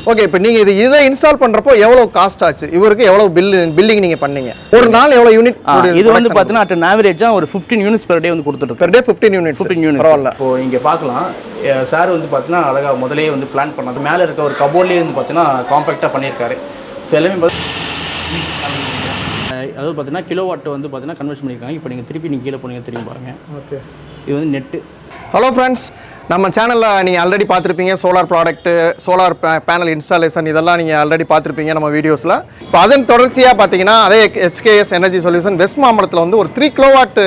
Okay இப்போ நீங்க இது இதை இன்ஸ்டால் பண்றப்போ எவ்வளவு காஸ்ட் ஆச்சு இவருக்கு எவ்வளவு பில் பில்லிங் நீங்க பண்ணீங்க ஒரு நாள் எவ்வளவு யூனிட் ஆ, இது வந்து பார்த்தீங்கன்னா அட் ஆவரேஜாக ஒரு ஃபிஃப்டீன் யூனிட்ஸ் பெர் டே வந்து கொடுத்துட்டு per day fifteen units fifteen units பரவாயில்ல இப்போ இங்கே பார்க்கலாம் சார் வந்து பார்த்தீங்கன்னா அழகா முதலே வந்து பிளான் பண்ணது மேலே இருக்க ஒரு கபோர்ட்லேயே வந்து பார்த்தீங்கன்னா காம்பேக்டாக பண்ணியிருக்காரு ஸோ எல்லாமே பார்த்து அஹ் அதாவது பார்த்தீங்கன்னா கிலோ வாட் வந்து பார்த்தீங்கன்னா கன்வெர்ட் பண்ணியிருக்காங்க இப்போ நீங்கள் திருப்பி நீங்கள் கீழே போனீங்க திரும்பி பாருங்க ஓகே இது வந்து நெட்டு ஹலோ ஃப்ரெண்ட்ஸ் நம்ம சேனலில் நீங்கள் ஆல்ரெடி பார்த்துருப்பீங்க solar product solar panel installation இதெல்லாம் நீங்கள் ஆல்ரெடி பார்த்துருப்பீங்க நம்ம வீடியோஸில் இப்போ அதன் தொடர்ச்சியாக பார்த்தீங்கன்னா அதே ஹெச்கேஎஸ் எனர்ஜி சொல்யூஷன் வெஸ்ட் மாம்பலத்தில் வந்து ஒரு த்ரீ கிலோவாட்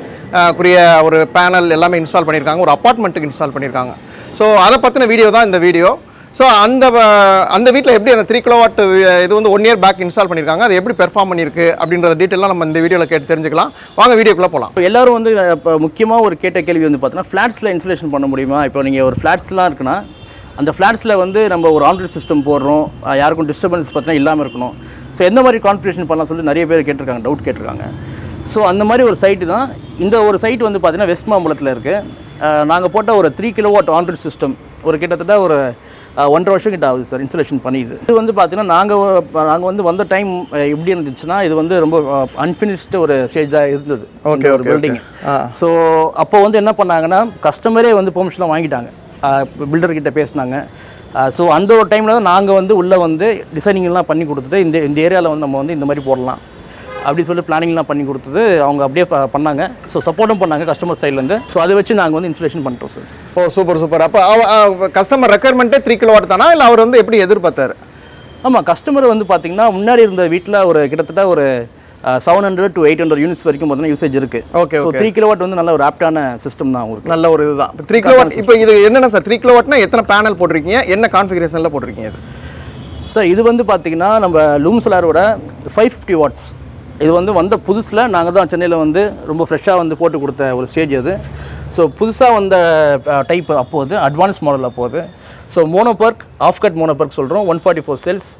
குறிய ஒரு பேனல் எல்லாமே இன்ஸ்டால் பண்ணியிருக்காங்க ஒரு அப்பார்ட்மெண்ட்டுக்கு இன்ஸ்டால் பண்ணியிருக்காங்க ஸோ அதை பற்றின வீடியோ தான் இந்த வீடியோ ஸோ அந்த அஹ், அந்த வீட்டில் எப்படி அந்த த்ரீ கிலோவாட் இது வந்து ஒன் இயர் பேக் இன்ஸ்டால் பண்ணியிருக்காங்க அது எப்படி பெர்ஃபார்ம் பண்ணியிருக்கு அப்படின்றத டீட்டெயிலாம் நம்ம இந்த வீடியோவில் கேட்டு தெரிஞ்சுக்கலாம் வாங்க வீடியோக்குள்ளே போகலாம் இப்போ எல்லாரும் வந்து இப்போ முக்கியமாக ஒரு கேட்ட கேள்வி வந்து பார்த்தீங்கன்னா ஃப்ளாட்ஸில் இன்சுலேஷன் பண்ண முடியுமா இப்போ நீங்கள் ஒரு ஃப்ளாட்ஸ்லாம் இருக்குன்னா அந்த ஃப்ளாட்ஸில் வந்து நம்ம ஒரு ஆண்ட்ராய்ட் சிஸ்டம் போடுறோம் அஹ் யாருக்கும் டிஸ்டர்பன்ஸ் பார்த்தீங்கன்னா இல்லாமல் இருக்கணும் ஸோ எந்த மாதிரி கான்ஃபிகரேஷன் பண்ணலாம் சொல்லி நிறைய பேர் கேட்டிருக்காங்க டவுட் கேட்டிருக்காங்க ஸோ அந்த மாதிரி ஒரு சைட்டு தான் இந்த ஒரு சைட் வந்து பார்த்தீங்கன்னா வெஸ்ட் மாம்பலத்தில் இருக்குது நாங்கள் போட்ட ஒரு three kilo watt android system ஒரு கிட்டத்தட்ட ஒரு அஹ், ஒன்றரை வருஷம் கிட்ட ஆகுது சார் இன்ஸ்டலேஷன் பண்ணிது இது வந்து பார்த்தீங்கன்னா நாங்கள் நாங்கள் வந்து வந்த டைம் எப்படி இருந்துச்சுன்னா இது வந்து ரொம்ப அன்ஃபினிஷ்டு ஒரு ஸ்டேஜாக இருந்தது Okay, ஒரு okay, பில்டிங் ஆ ஸோ அப்போ வந்து என்ன பண்ணாங்கன்னா கஸ்டமரே வந்து பெர்மிஷன்லாம் வாங்கிட்டாங்க பில்டர் கிட்ட பேசினாங்க ஸோ அந்த ஒரு டைமில் தான் நாங்கள் வந்து உள்ளே வந்து டிசைனிங்லாம் பண்ணி கொடுத்துட்டு இந்த இந்த ஏரியாவில் வந்து நம்ம வந்து இந்த மாதிரி போடலாம் அப்படி சொல்லி பிளானிங்லாம் பண்ணி கொடுத்தது அவங்க அப்படியே ப- பண்ணாங்க ஸோ சப்போர்ட்டும் பண்ணாங்க கஸ்டமர் சைட்லேருந்து ஸோ அதை வச்சு நாங்கள் வந்து இன்ஸ்டலேஷன் பண்ணிட்டோம் சார் ஓ சூப்பர் சூப்பர் அப்போ கஸ்டமர் ரெக்குயர்மெண்ட்டே த்ரீ கிலோ வாட் தானா இல்லை அவர் வந்து எப்படி எதிர்பார்த்தாரு ஆமாம் கஸ்டமர் வந்து பார்த்தீங்கன்னா முன்னாடி இருந்த வீட்டில் ஒரு கிட்டத்தட்ட ஒரு seven hundred to eight hundred units வரைக்கும் பார்த்தீங்கன்னா யூசேஜ் இருக்குது ஓகே ஸோ த்ரீ கிலோவாட் வந்து நல்ல ஒரு ஆப்டான சிஸ்டம் தான் உங்களுக்கு நல்ல ஒரு இதுதான் த்ரீ கிலோ வாட் இப்போ இது என்னென்ன சார் த்ரீ கிலோ வாட்னா எத்தனை பேனல் போட்டிருக்கீங்க என்ன கான்ஃபிகரேஷனில் போட்டிருக்கீங்க இது சார் இது வந்து பார்த்தீங்கன்னா நம்ம லூம் சோலாரோட ஃபைவ் ஃபிஃப்டி வாட்ஸ் இது வந்து வந்த புதுசில் நாங்கள் தான் சென்னையில் வந்து ரொம்ப ஃப்ரெஷ்ஷாக வந்து போட்டு கொடுத்த ஒரு ஸ்டேஜ் அது ஸோ புதுசாக வந்த டைப் அப்போது அட்வான்ஸ் மாடல் அப்போது so monoperc half cut monoperc சொல்கிறோம் ஒன் ஃபார்ட்டி ஃபோர் செல்ஸ்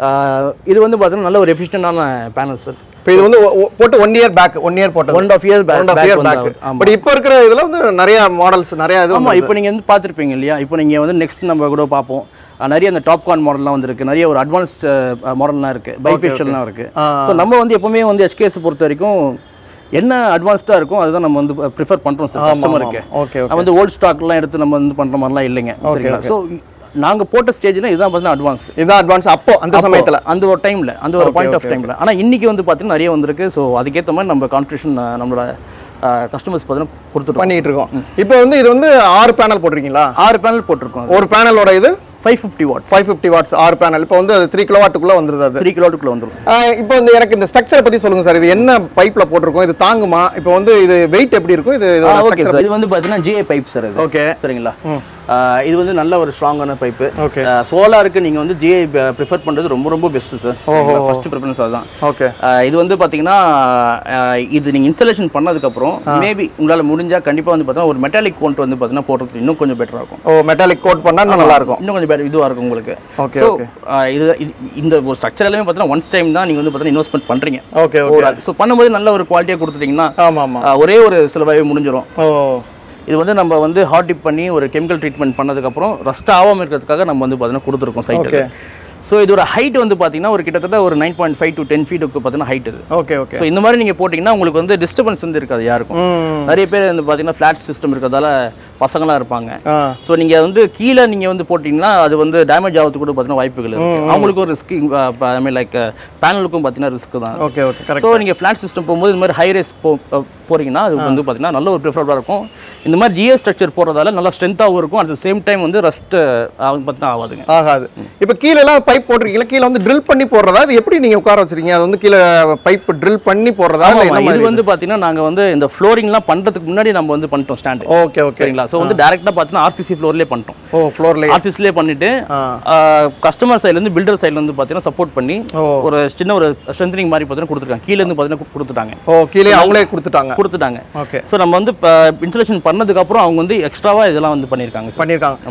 இது வந்து பார்த்தீங்கன்னா நல்ல ஒரு எஃபிஷியண்டான பேனல் சார் இப்போ இது வந்து ஒ- ஒ- போட்டு one year back one year போட்டது one of year one of year back but இப்போ இருக்கிற இதில் வந்து நிறைய மாடல்ஸ் நிறைய இது ஆமாம் இப்போ நீங்கள் வந்து பார்த்துருப்பீங்க இல்லையா இப்போ நீங்கள் வந்து நெக்ஸ்ட் நம்ம கூட பார்ப்போம் அஹ் நிறைய அந்த டாப்கார்ன் மாடல்லாம் வந்துருக்கு நிறைய ஒரு அட்வான்ஸ் மாடல்லாம் இருக்குது பைஃபேஷியல்லாம் இருக்குது ஆ. ஸோ நம்ம வந்து எப்பவுமே வந்து HKS பொறுத்த வரைக்கும் என்ன அட்வான்ஸ்டாக இருக்கும் அதுதான் நம்ம வந்து ப்ரிஃபர் பண்ணுறோம் சார் கஸ்டமருக்கு ஓகே நம்ம வந்து ஓல்ட் ஸ்டாக்லாம் எடுத்து நம்ம வந்து பண்ணுற மாதிரிலாம் இல்லைங்க சரிங்களா ஸோ நாங்கள் போட்ட ஸ்டேஜில் இதுதான் பார்த்தீங்கன்னா அட்வான்ஸ் இதுதான் அட்வான்ஸ் அப்போ அந்த சமயத்தில் அந்த ஒரு டைமில் அந்த ஒரு பாயிண்ட் ஆஃப் டைமில் ஆனால் இன்னைக்கு வந்து பார்த்தீங்கன்னா நிறைய வந்திருக்கு ஸோ அதுக்கேற்ற மாதிரி நம்ம கான்ட்ரிபியூஷன் நம்மளோட கஸ்டமர்ஸ் பார்த்தீங்கன்னா கொடுத்துருக்கோம் பண்ணிட்டு இருக்கோம் இப்போ வந்து இது வந்து ஆறு பேனல் போட்டிருக்கீங்களா ஆறு பேனல் போட்டிருக்கோம் ஒரு பேனலோட இது five fifty watt five fifty watts ஆறு பேனல் இப்போ வந்து அது த்ரீ கிலோ வாட்டுக்குள்ளே வந்துருது அது த்ரீ கிலோமீட்டருக்குள்ள வந்துடும் ஆஹ் இப்போ வந்து எனக்கு இந்த ஸ்ட்ரக்சரை பற்றி சொல்லுங்க சார் இது என்ன பைப்பில் போட்டிருக்கோம் இது தாங்குமா இப்போ வந்து இது வெயிட் எப்படி இருக்கும் இது இதோட ஓகே structure- சார் இது வந்து பார்த்தீங்கன்னா ஜிஏ பைப் சார் இது ஓகே சரிங்களா ஆ, இது வந்து நல்ல ஒரு ஸ்ட்ராங்கான பைப்பு ஓகே சோலாருக்கு நீங்கள் வந்து ஜிஐ ப்ரிஃபர் பண்ணுறது ரொம்ப ரொம்ப பெஸ்ட் சார் ஃபர்ஸ்ட் ப்ரிஃபரன்ஸ் அதுதான் ஓகே ஆ, இது வந்து பார்த்தீங்கன்னா ஆ, இது நீங்கள் இன்ஸ்டாலேஷன் பண்ணதுக்கப்புறம் மேபி உங்களால் முடிஞ்சால் கண்டிப்பாக வந்து பார்த்தீங்கன்னா ஒரு மெட்டாலிக் கோண்ட் வந்து பார்த்தீங்கன்னா போடுறது இன்னும் கொஞ்சம் பெட்டராக இருக்கும் ஓ மெட்டாலிக் கோட் பண்ணா இன்னும் நல்லா இருக்கும் இன்னும் கொஞ்சம் better- இதுவா இருக்கும் உங்களுக்கு Okay, ஸோ இது இது- இந்த ஒரு ஸ்ட்ரக்சர் எல்லாமே பார்த்தீங்கன்னா ஒன்ஸ் டைம் தான் நீங்கள் வந்து பார்த்தீங்கன்னா இன்வெஸ்ட்மெண்ட் பண்ணுறீங்க ஓகே ஓகே ஸோ பண்ணும்போது நல்ல ஒரு குவாலிட்டியாக கொடுத்துட்டீங்கன்னா ஆமா ஆமா ஆ, ஒரே ஒரு சிலவாகவே முடிஞ்சிடும் ஓ இது வந்து நம்ம வந்து ஹாட் டிப் பண்ணி ஒரு கெமிக்கல் ட்ரீட்மெண்ட் பண்ணதுக்கப்புறம் ரஸ்ட் ஆகாமல் இருக்கிறதுக்காக நம்ம வந்து பார்த்தீங்கன்னா கொடுத்துருக்கோம் சைட்டு ஸோ இதோட ஹைட் வந்து பார்த்தீங்கன்னா ஒரு கிட்டத்தட்ட ஒரு nine point five to ten ஃபீட்டுக்கு பார்த்தீங்கன்னா ஹைட் இது ஓகே ஓகே ஸோ இந்த மாதிரி நீங்கள் போட்டிங்கன்னா உங்களுக்கு வந்து டிஸ்டர்பன்ஸ் வந்து இருக்காது யாருக்கும் ம் நிறைய பேர் வந்து பார்த்தீங்கன்னா ஃப்ளாட் சிஸ்டம் இருக்கிறதால பசங்களாம் இருப்பாங்க ஆ ஸோ நீங்கள் வந்து கீழே நீங்கள் வந்து போட்டிங்கன்னா அது வந்து டேமேஜ் ஆகிறதுக்கு கூட பார்த்தீங்கன்னா வாய்ப்புகள் இருக்குது அவங்களுக்கும் ரிஸ்க் ஐ மீன் லைக் பேனலுக்கும் பார்த்தீங்கன்னா ரிஸ்க் தான் ஓகே ஓகே கரெக்ட் ஸோ நீங்கள் ஃப்ளாட் சிஸ்டம் போகும்போது இந்த மாதிரி ஹை ரேஸ் போ அஹ் போறீங்கன்னா அது வந்து பார்த்தீங்கன்னா நல்ல ஒரு ப்ரிஃபரபிளாக இருக்கும் இந்த மாதிரி ஜிஎஸ் ஸ்ட்ரக்சர் போடுறதால நல்லா ஸ்ட்ரென்த்தாகவும் இருக்கும் அட் த சேம் டைம் வந்து ரஸ்ட் பார்த்தீங்கன்னா ஆகாதுங்க ஆகாது இப்போ கீழே எல்லாம் பைப் போட்டிருக்கீங்களா கீழே வந்து ட்ரில் பண்ணி போடுறதா அது எப்படி நீங்க உட்கார வச்சிருக்கீங்க அது வந்து கீழே பைப் ட்ரில் பண்ணி போடுறதா இல்லை ஆமா, என்ன இது மாதிரி வந்து பார்த்தீங்கன்னா நாங்கள் வந்து இந்த ஃப்ளோரிங்லாம் பண்ணுறதுக்கு முன்னாடி நம்ம வந்து பண்ணிட்டோம் ஸ்டாண்டு ஓகே ஓகே சரிங்களா ஸோ வந்து டேரெக்டாக பார்த்தீங்கன்னா ஆர்சிசி ஃப்ளோர்லேயே பண்ணிட்டோம் ஓ ஃப்ளோர்லேயே ஆர்சிசிலே பண்ணிட்டு ஆ கஸ்டமர் சைட்லேருந்து பில்டர் சைட்லேருந்து பார்த்தீங்கன்னா சப்போர்ட் பண்ணி ஓ. ஒரு சின்ன ஒரு ஸ்ட்ரென்தனிங் மாதிரி பார்த்தீங்கன்னா கொடுத்துருக்காங்க கீழே இருந்து பார்த்தீங்கன்னா கொடுத்துட்டாங்க ஓ கீழே அவங்களே கொடுத்துட்டாங்க கொடுத்துட்டாங்க ஓகே ஸோ நம்ம வந்து இப்போ இன்ஸ்டலேஷன் பண்ணதுக்கப்புறம் அவங்க வந்து எக்ஸ்ட்ராவாக இதெல்லாம் வந்து பண்ணியிருக்காங்க சார் பண்ணியிருக்காங்க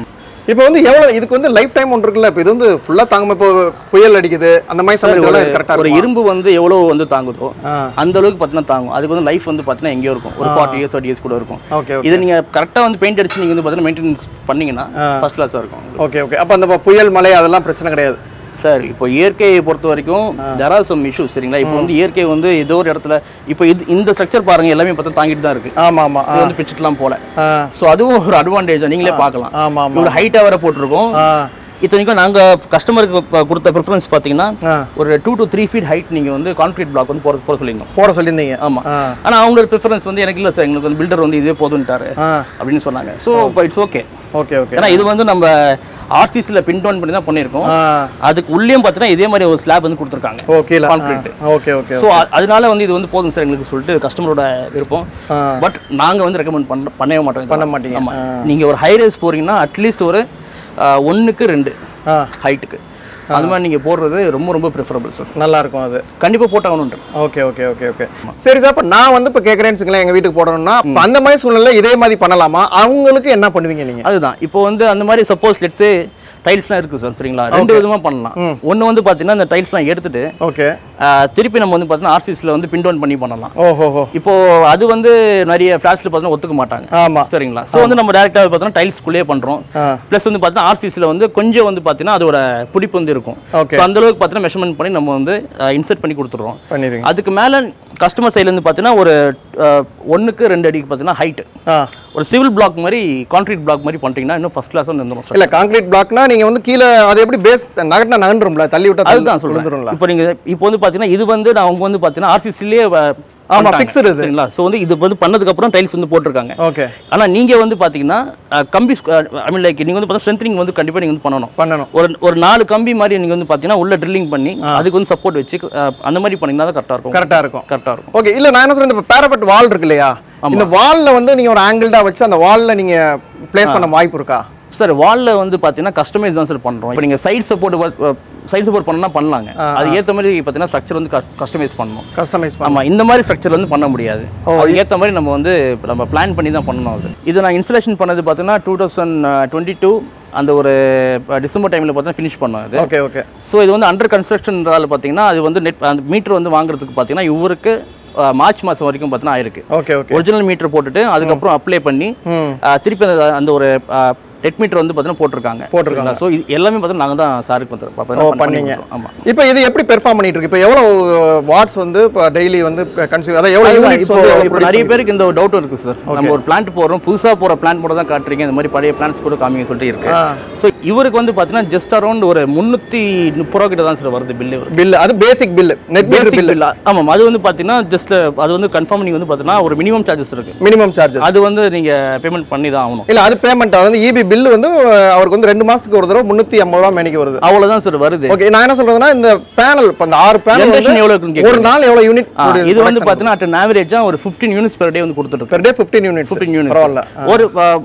இப்போ வந்து எவ்வளவு இதுக்கு வந்து லைஃப் டைம் ஒன்று இருக்குல்ல இப்போ இது வந்து ஃபுல்லா தாங்காம இப்போ புயல் அடிக்குது அந்த மாதிரி சமயத்துல கரெக்டா ஒரு இரும்பு வந்து எவ்வளோ வந்து தாங்குதோ ஆ அந்த அளவுக்கு பார்த்தீங்கன்னா தாங்கும் அதுக்கு வந்து லைஃப் வந்து பார்த்தீங்கன்னா எங்கேயோ இருக்கும் ஒரு ஃபார்ட்டி இயர்ஸ் தேர்ட்டி இயர்ஸ் கூட இருக்கும் ஓகே ஓகே இது நீங்கள் கரெக்டாக வந்து பெயிண்ட் அடிச்சு நீங்கள் வந்து பார்த்தீங்கன்னா மெயின்டெனன்ஸ் பண்ணீங்கன்னா ஃபர்ஸ்ட் கிளாஸாக இருக்கும் ஓகே ஓகே அப்போ அந்த புயல் மழை அதெல்லாம் பிரச்சனை கிடையாது சார் இப்போ இயற்கையை பொறுத்த வரைக்கும் தெர் ஆர் சம் இஷ்யூஸ் சரிங்களா இப்போ வந்து இயற்கை வந்து ஏதோ ஒரு இடத்துல இப்போ இது இந்த ஸ்ட்ரக்சர் பாருங்க எல்லாமே பார்த்தா தாங்கிட்டு தான் இருக்கு ஆமா ஆமா ஆ இது வந்து பிச்சுட்டுலாம் போல ஆ ஸோ அதுவும் ஒரு அட்வான்டேஜ் நீங்களே பார்க்கலாம் ஆமா ஆமா இவ்வளோ ஹைட்டாக வேற போட்டிருக்கோம் ஆ இத்தனைக்கும் நாங்கள் கஸ்டமருக்கு கொடுத்த ப்ரிஃபரன்ஸ் பார்த்தீங்கன்னா ஆ ஒரு two to three feet height நீங்கள் வந்து கான்கிரீட் பிளாக் வந்து போட போட சொல்லியிருந்தோம் போட சொல்லியிருந்தீங்க ஆமாம் ஆ ஆனால் அவங்களோட ப்ரிஃபரன்ஸ் வந்து எனக்கு இல்லை சார் எங்களுக்கு வந்து பில்டர் வந்து இதே போதுன்ட்டாரு ஆ அப்படின்னு சொன்னாங்க ஸோ இப்போ இட்ஸ் ஓகே ஓகே ஓகே ஏன்னா இது வந்து நம்ம ஆர்சிசியில் பின் டவுன் பண்ணி தான் பண்ணியிருக்கோம் ஆ அதுக்கு உள்ளேயும் பார்த்தீங்கன்னா இதே மாதிரி ஒரு ஸ்லாப் வந்து கொடுத்துருக்காங்க okay Concrete. Okay okay so அதனால வந்து இது வந்து போதும் சார் எங்களுக்கு சொல்லிட்டு கஸ்டமரோட விருப்பம் ஆ பட் நாங்கள் வந்து ரெக்கமெண்ட் பண்ண பண்ணவே மாட்டோம் பண்ண இதெல்லாம். மாட்டீங்க ஆமா நீங்கள் ஒரு ஹை ரேஸ் போறீங்கன்னா அட்லீஸ்ட் ஒரு ஒன்றுக்கு ரெண்டு ஆ ஹைட்டுக்கு அது மாதிரி நீங்கள் போடுறது ரொம்ப ரொம்ப ப்ரிஃபரபிள் சார் நல்லா இருக்கும் அது கண்டிப்பாக போட்டாகணுன்ற ஓகே ஓகே ஓகே ஓகே சரி சார் இப்போ நான் வந்து இப்போ கேட்குறேன்னு வச்சுங்களேன் எங்கள் வீட்டுக்கு போடணும்னா அப்ப அந்த மாதிரி சூழ்நிலை இதே மாதிரி பண்ணலாமா அவங்களுக்கு என்ன பண்ணுவீங்க நீங்கள் அதுதான் இப்போ வந்து அந்த மாதிரி சப்போஸ் லெட்ஸே டைல்ஸ்லாம் இருக்குது சார் சரிங்களா ரெண்டு விதமாக பண்ணலாம் ஒன்று வந்து பார்த்தீங்கன்னா அந்த டைல்ஸ்லாம் எடுத்துட்டு ஓகே ஆஹ், திருப்பி நம்ம வந்து பார்த்தீங்கன்னா ஆர்சிஸில் வந்து பின் டவுன் பண்ணி பண்ணலாம் ஓஹோ ஹோ இப்போ அது வந்து நிறைய ஃப்ளாட்ஸில் பார்த்தீங்கன்னா ஒத்துக்க மாட்டாங்க ஆமா சரிங்களா ஸோ வந்து நம்ம டேரெக்டாக பார்த்தீங்கன்னா டைல்ஸ்குள்ளேயே பண்ணுறோம் ஆ ப்ளஸ் வந்து பார்த்தீங்கன்னா ஆர்சிஸில் வந்து கொஞ்சம் வந்து பார்த்தீங்கன்னா அதோட பிடிப்பு வந்து இருக்கும் ஓகே ஸோ அந்த அளவுக்கு பார்த்தீங்கன்னா மெஷர்மெண்ட் பண்ணி நம்ம வந்து இன்சர்ட் பண்ணி கொடுத்துட்றோம் பண்ணிடுங்க அதுக்கு மேலே கஸ்டமர் சைட்லேருந்து பார்த்தீங்கன்னா ஒரு ஒன்றுக்கு ரெண்டு அடிக்கு பார்த்தீங்கன்னா ஹைட் ஆ ஒரு சிவில் பிளாக் மாதிரி கான்கிரீட் பிளாக் மாதிரி பண்ணிட்டீங்கன்னா இன்னும் ஃபஸ்ட் கிளாஸ் வந்து இருந்துரும் சார் இல்ல கான்கிரீட் பிளாக்னா நீங்க வந்து கீழே அது எப்படி பேஸ் நகட்டினா நகண்டுரும்ல தள்ளி விட்டா அதுதான் சொல்றேன் விழுந்துரும்ல இப்போ நீங்க இப்போ வந்து பார்த்தீங்கன்னா இது வந்து நான் அவங்க வந்து பார்த்தீங்கன்னா ஆர்சிசிலே ஆமா, fixed இது. சரிங்களா ஸோ வந்து இது வந்து பண்ணதுக்கு அப்புறம் டைல்ஸ் வந்து போட்டிருக்காங்க ஓகே ஆனா நீங்க வந்து பாத்தீங்கன்னா அஹ், கம்பி ஐ மீன் லைக் நீங்க வந்து பார்த்தா ஸ்ட்ரென்த்னிங் வந்து கண்டிப்பா நீங்க வந்து பண்ணணும் பண்ணணும் ஒரு ஒரு நாலு கம்பி மாதிரி நீங்க வந்து பாத்தீங்கன்னா உள்ள ட்ரில்லிங் பண்ணி அதுக்கு வந்து சப்போர்ட் வச்சு அஹ், அந்த மாதிரி பண்ணீங்கன்னா தான் கரெக்டா இருக்கும் கரெக்டா இருக்கும் கரெக்டா இருக்கும் ஓகே இல்ல நான் என்ன சொல்றேன் இந்த பேரப்பட் வால் இருக்கு இல்லையா இந்த வால்ல வந்து நீங்க ஒரு ஆங்கிள்டா வச்சு அந்த வால்ல நீங்க பிளேஸ் பண்ண வாய்ப்பு இருக்கா சார் வால்ல வந்து பாத்தீங்கன்னா கஸ்டமைஸ் தான் சார் பண்றோம் இப்போ நீங்க சைட் சப்போர்ட் சைட் சப்போர்ட் பண்ணா பண்ணலாங்க அது ஏத்த மாதிரி பாத்தீங்கன்னா ஸ்ட்ரக்சர் வந்து கஸ்டமைஸ் பண்ணணும் கஸ்டமைஸ் பண்ண ஆமா இந்த மாதிரி ஸ்ட்ரக்சர் வந்து பண்ண முடியாது அதுக்கு ஏத்த மாதிரி நம்ம வந்து நம்ம பிளான் பண்ணி தான் பண்ணணும் அது இது நான் இன்ஸ்டலேஷன் பண்ணது பார்த்தீங்கன்னா டூ தௌசண்ட் டுவெண்ட்டி டூ அந்த ஒரு டிசம்பர் டைமில் பார்த்தீங்கன்னா ஃபினிஷ் பண்ணோம் அது ஓகே ஓகே ஸோ இது வந்து அண்டர் கன்ஸ்ட்ரக்ஷன்றால பார்த்தீங்கன்னா அது வந்து நெட் அந்த மீட்டர் வந்து வாங்குறதுக்கு பார்த்தீங்கன்னா இவருக்கு அஹ், மார்ச் மாதம் வரைக்கும் பார்த்தீங்கன்னா ஆயிருக்கு ஓகே ஓகே ஒரிஜினல் மீட்டர் போட்டுட்டு அதுக்கப்புறம் அப்ளை பண்ணி ம் அஹ், திருப்பி அந்த அந்த ஒரு டெட் மீட்டர் வந்து பார்த்தீங்கன்னா போட்டிருக்காங்க போட்டிருக்காங்க. ஸோ இது எல்லாமே பார்த்தீங்கன்னா நாங்கள் தான் சாருக்கு வந்து ஓ, பண்ணீங்க. ஆமாம் இப்போ இது எப்படி பெர்ஃபார்ம் பண்ணிட்டு இருக்கு இப்போ எவ்வளவு வாட்ஸ் வந்து இப்போ டெய்லி வந்து கன்சியூம் அதாவது எவ்வளவு அதுதான் யூனிட்ஸ் இப்போ வந்து இப்போ நிறைய பேருக்கு இந்த டவுட் இருக்கு சார் நம்ம ஒரு பிளான்ட் போடுறோம் புதுசா போற பிளான்ட் மட்டும் தான் காட்டுறீங்க இந்த மாதிரி பழைய பிளான்ஸ் கூட காமிங்க சொல்லிட்டு இருக்கு ஆ. ஸோ இவருக்கு வந்து பார்த்தீங்கன்னா ஜஸ்ட் அரௌண்ட் ஒரு முந்நூற்றி முப்பது ரூபா கிட்ட தான் சார் வருது பில்லு பில் அது basic bill net meter basic bill bill ஆமாம் அது வந்து பார்த்தீங்கன்னா ஜஸ்ட் அது வந்து கன்ஃபார்ம் நீங்கள் வந்து பார்த்தீங்கன்னா ஒரு மினிமம் சார்ஜஸ் இருக்கு மினிமம் சார்ஜஸ் அது வந்து நீங்க பேமெண்ட் பண்ணி தான் ஆகணும் இல்ல அது பேமெண்ட் அதாவது இபி பில் வந்து அவருக்கு வந்து ரெண்டு மாசத்துக்கு ஒரு தடவை முந்நூத்தி ஐம்பது ரூபா மேனிக்கு வருது அவ்வளவுதான் சார் வருது ஓகே நான் என்ன சொல்றதுன்னா இந்த பேனல் இப்போ இந்த ஆறு பேனல் ஜென்ரேஷன் எவ்வளோ இருக்குன்னு ஒரு கேட்குறேன் நாள் எவ்வளவு யூனிட் இது வந்து பார்த்தீங்கன்னா அட் ஆவரேஜா ஒரு ஃபிஃப்டீன் யூனிட்ஸ் பெர் டே வந்து கொடுத்துட்டு per day 15 units fifteen units பரவாயில்ல ஒரு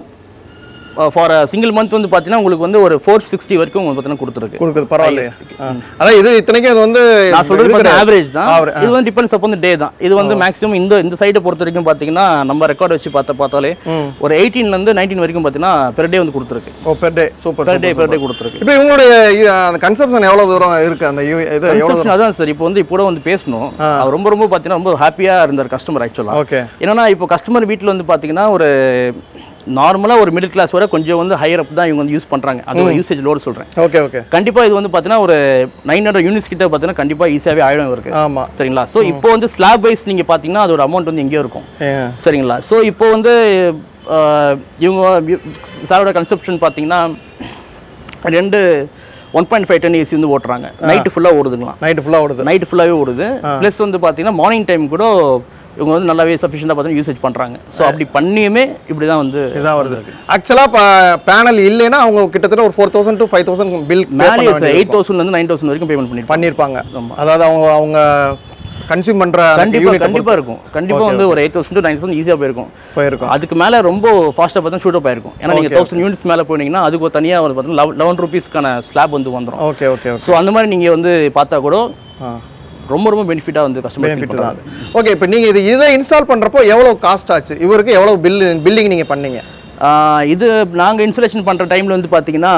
ஃபார் சிங்கிள் மந்த் வந்து பார்த்தீங்கன்னா உங்களுக்கு வந்து ஒரு ஃபோர் சிக்ஸ்டி வரைக்கும் உங்களுக்கு பார்த்தீங்கன்னா கொடுத்துருக்கு கொடுக்குது பரவாயில்லையே ஆ. அதான் இது இத்தனைக்கும் இது வந்து நான் சொல்றது இது பார்த்தீங்கன்னா கிடையாது. ஆவரேஜ் தான் Average, இது வந்து டிபெண்ட்ஸ் அப்போ டே தான் இது வந்து மேக்ஸிமம் இந்த இந்த சைடை பொறுத்த வரைக்கும் பார்த்தீங்கன்னா நம்ம ரெக்கார்ட் வச்சு பார்த்த பார்த்தாலே ம். ஒரு 18 ல இருந்து நைன்டீன் வரைக்கும் பார்த்தீங்கன்னா பெர் டே வந்து கொடுத்துருக்கு oh per day super per day per day கொடுத்துருக்கு இப்போ இவங்களுடைய இ- அந்த கன்சப்ஷன் எவ்வளவு தூரம் இருக்கு அந்த யூ- இது எவ்வளவு Consumption அதான் சார் இப்போ வந்து இப்போ கூட வந்து பேசணும் அவர் ரொம்ப ரொம்ப பார்த்தீங்கன்னா ரொம்ப ஹாப்பியாக இருந்தார் கஸ்டமர் ஆக்சுவலாக ஓகே என்னன்னா இப்போ கஸ்டமர் வீட்டில் வந்து பார்த்தீங்கன்னா ஒரு நார்மலாக ஒரு மிடில் கிளாஸ் விட கொஞ்சம் வந்து ஹையர் அப் தான் இவங்க வந்து யூஸ் பண்ணுறாங்க அது ஒரு யூசேஜ் லோடு சொல்கிறேன் ஓகே ஓகே கண்டிப்பாக இது வந்து பார்த்தீங்கன்னா ஒரு நைன் ஹண்ட்ரட் யூனிட்ஸ் கிட்ட பார்த்தீங்கன்னா கண்டிப்பாக ஈஸியாகவே ஆயிடும் இருக்கு ஆமா சரிங்களா ஸோ இப்போ வந்து ஸ்லாப் வைஸ் நீங்கள் பார்த்தீங்கன்னா அதோட அமௌண்ட் வந்து எங்கேயோ இருக்கும் ஏங்க. சரிங்களா ஸோ இப்போ வந்து அஹ், இவங்க சாரோட கன்செப்ஷன் பார்த்தீங்கன்னா ரெண்டு one point five ten AC வந்து ஓட்டுறாங்க நைட்டு ஃபுல்லாக ஓடுதுங்களா நைட்டு ஃபுல்லா ஓடுது நைட்டு ஃபுல்லாகவே ஓடுது ப்ளஸ் வந்து பார்த்தீங்கன்னா மார்னிங் டைம் கூட இவங்க வந்து நல்லாவே சஃபிஷியண்டாக பார்த்தீங்கன்னா யூசேஜ் பண்ணுறாங்க ஸோ அப்படி பண்ணியுமே இப்படி தான் வந்து இதான் வருது ஆக்சுவலா பேனல் இல்லைன்னா அவங்க கிட்டத்தட்ட ஒரு four thousand to five thousand bill மேலே எயிட் தௌசண்ட்லேருந்து நைன் தௌசண்ட் வரைக்கும் பேமெண்ட் பண்ணிருப்பாங்க பண்ணியிருப்பாங்க அதாவது அவங்க அவங்க கன்சியூம் பண்ற கண்டிப்பாக யூனிட் கண்டிப்பாக இருக்கும் கண்டிப்பாக வந்து ஒரு eight thousand to nine thousand ஈஸியாக போயிருக்கும் போயிருக்கும் அதுக்கு மேலே ரொம்ப ஃபாஸ்ட்டாக பார்த்தா ஷூட் அப் ஆயிருக்கும் ஏன்னா நீங்கள் தௌசண்ட் யூனிட்ஸ் மேலே போனீங்கன்னா அதுக்கு ஒரு தனியாக வந்து பார்த்தீங்கன்னா லெவன் ருபீஸ்க்கான ஸ்லாப் வந்து வந்துடும் ஓகே ஓகே ஓகே ஸோ அந்த மாதிரி நீங்கள் வந்து பார்த்தா கூட ஆ ரொம்ப ரொம்ப பெனிஃபிட்டாக வந்து கஸ்டமர் பெனிஃபிட் தான் ஓகே இப்போ நீங்க இது இதை இன்ஸ்டால் பண்றப்போ எவ்வளவு காஸ்ட் ஆச்சு இவருக்கு எவ்வளவு பில் பில்லிங் நீங்க பண்ணீங்க ஆஹ் இது நாங்கள் இன்சுலேஷன் பண்ணுற டைமில் வந்து பார்த்தீங்கன்னா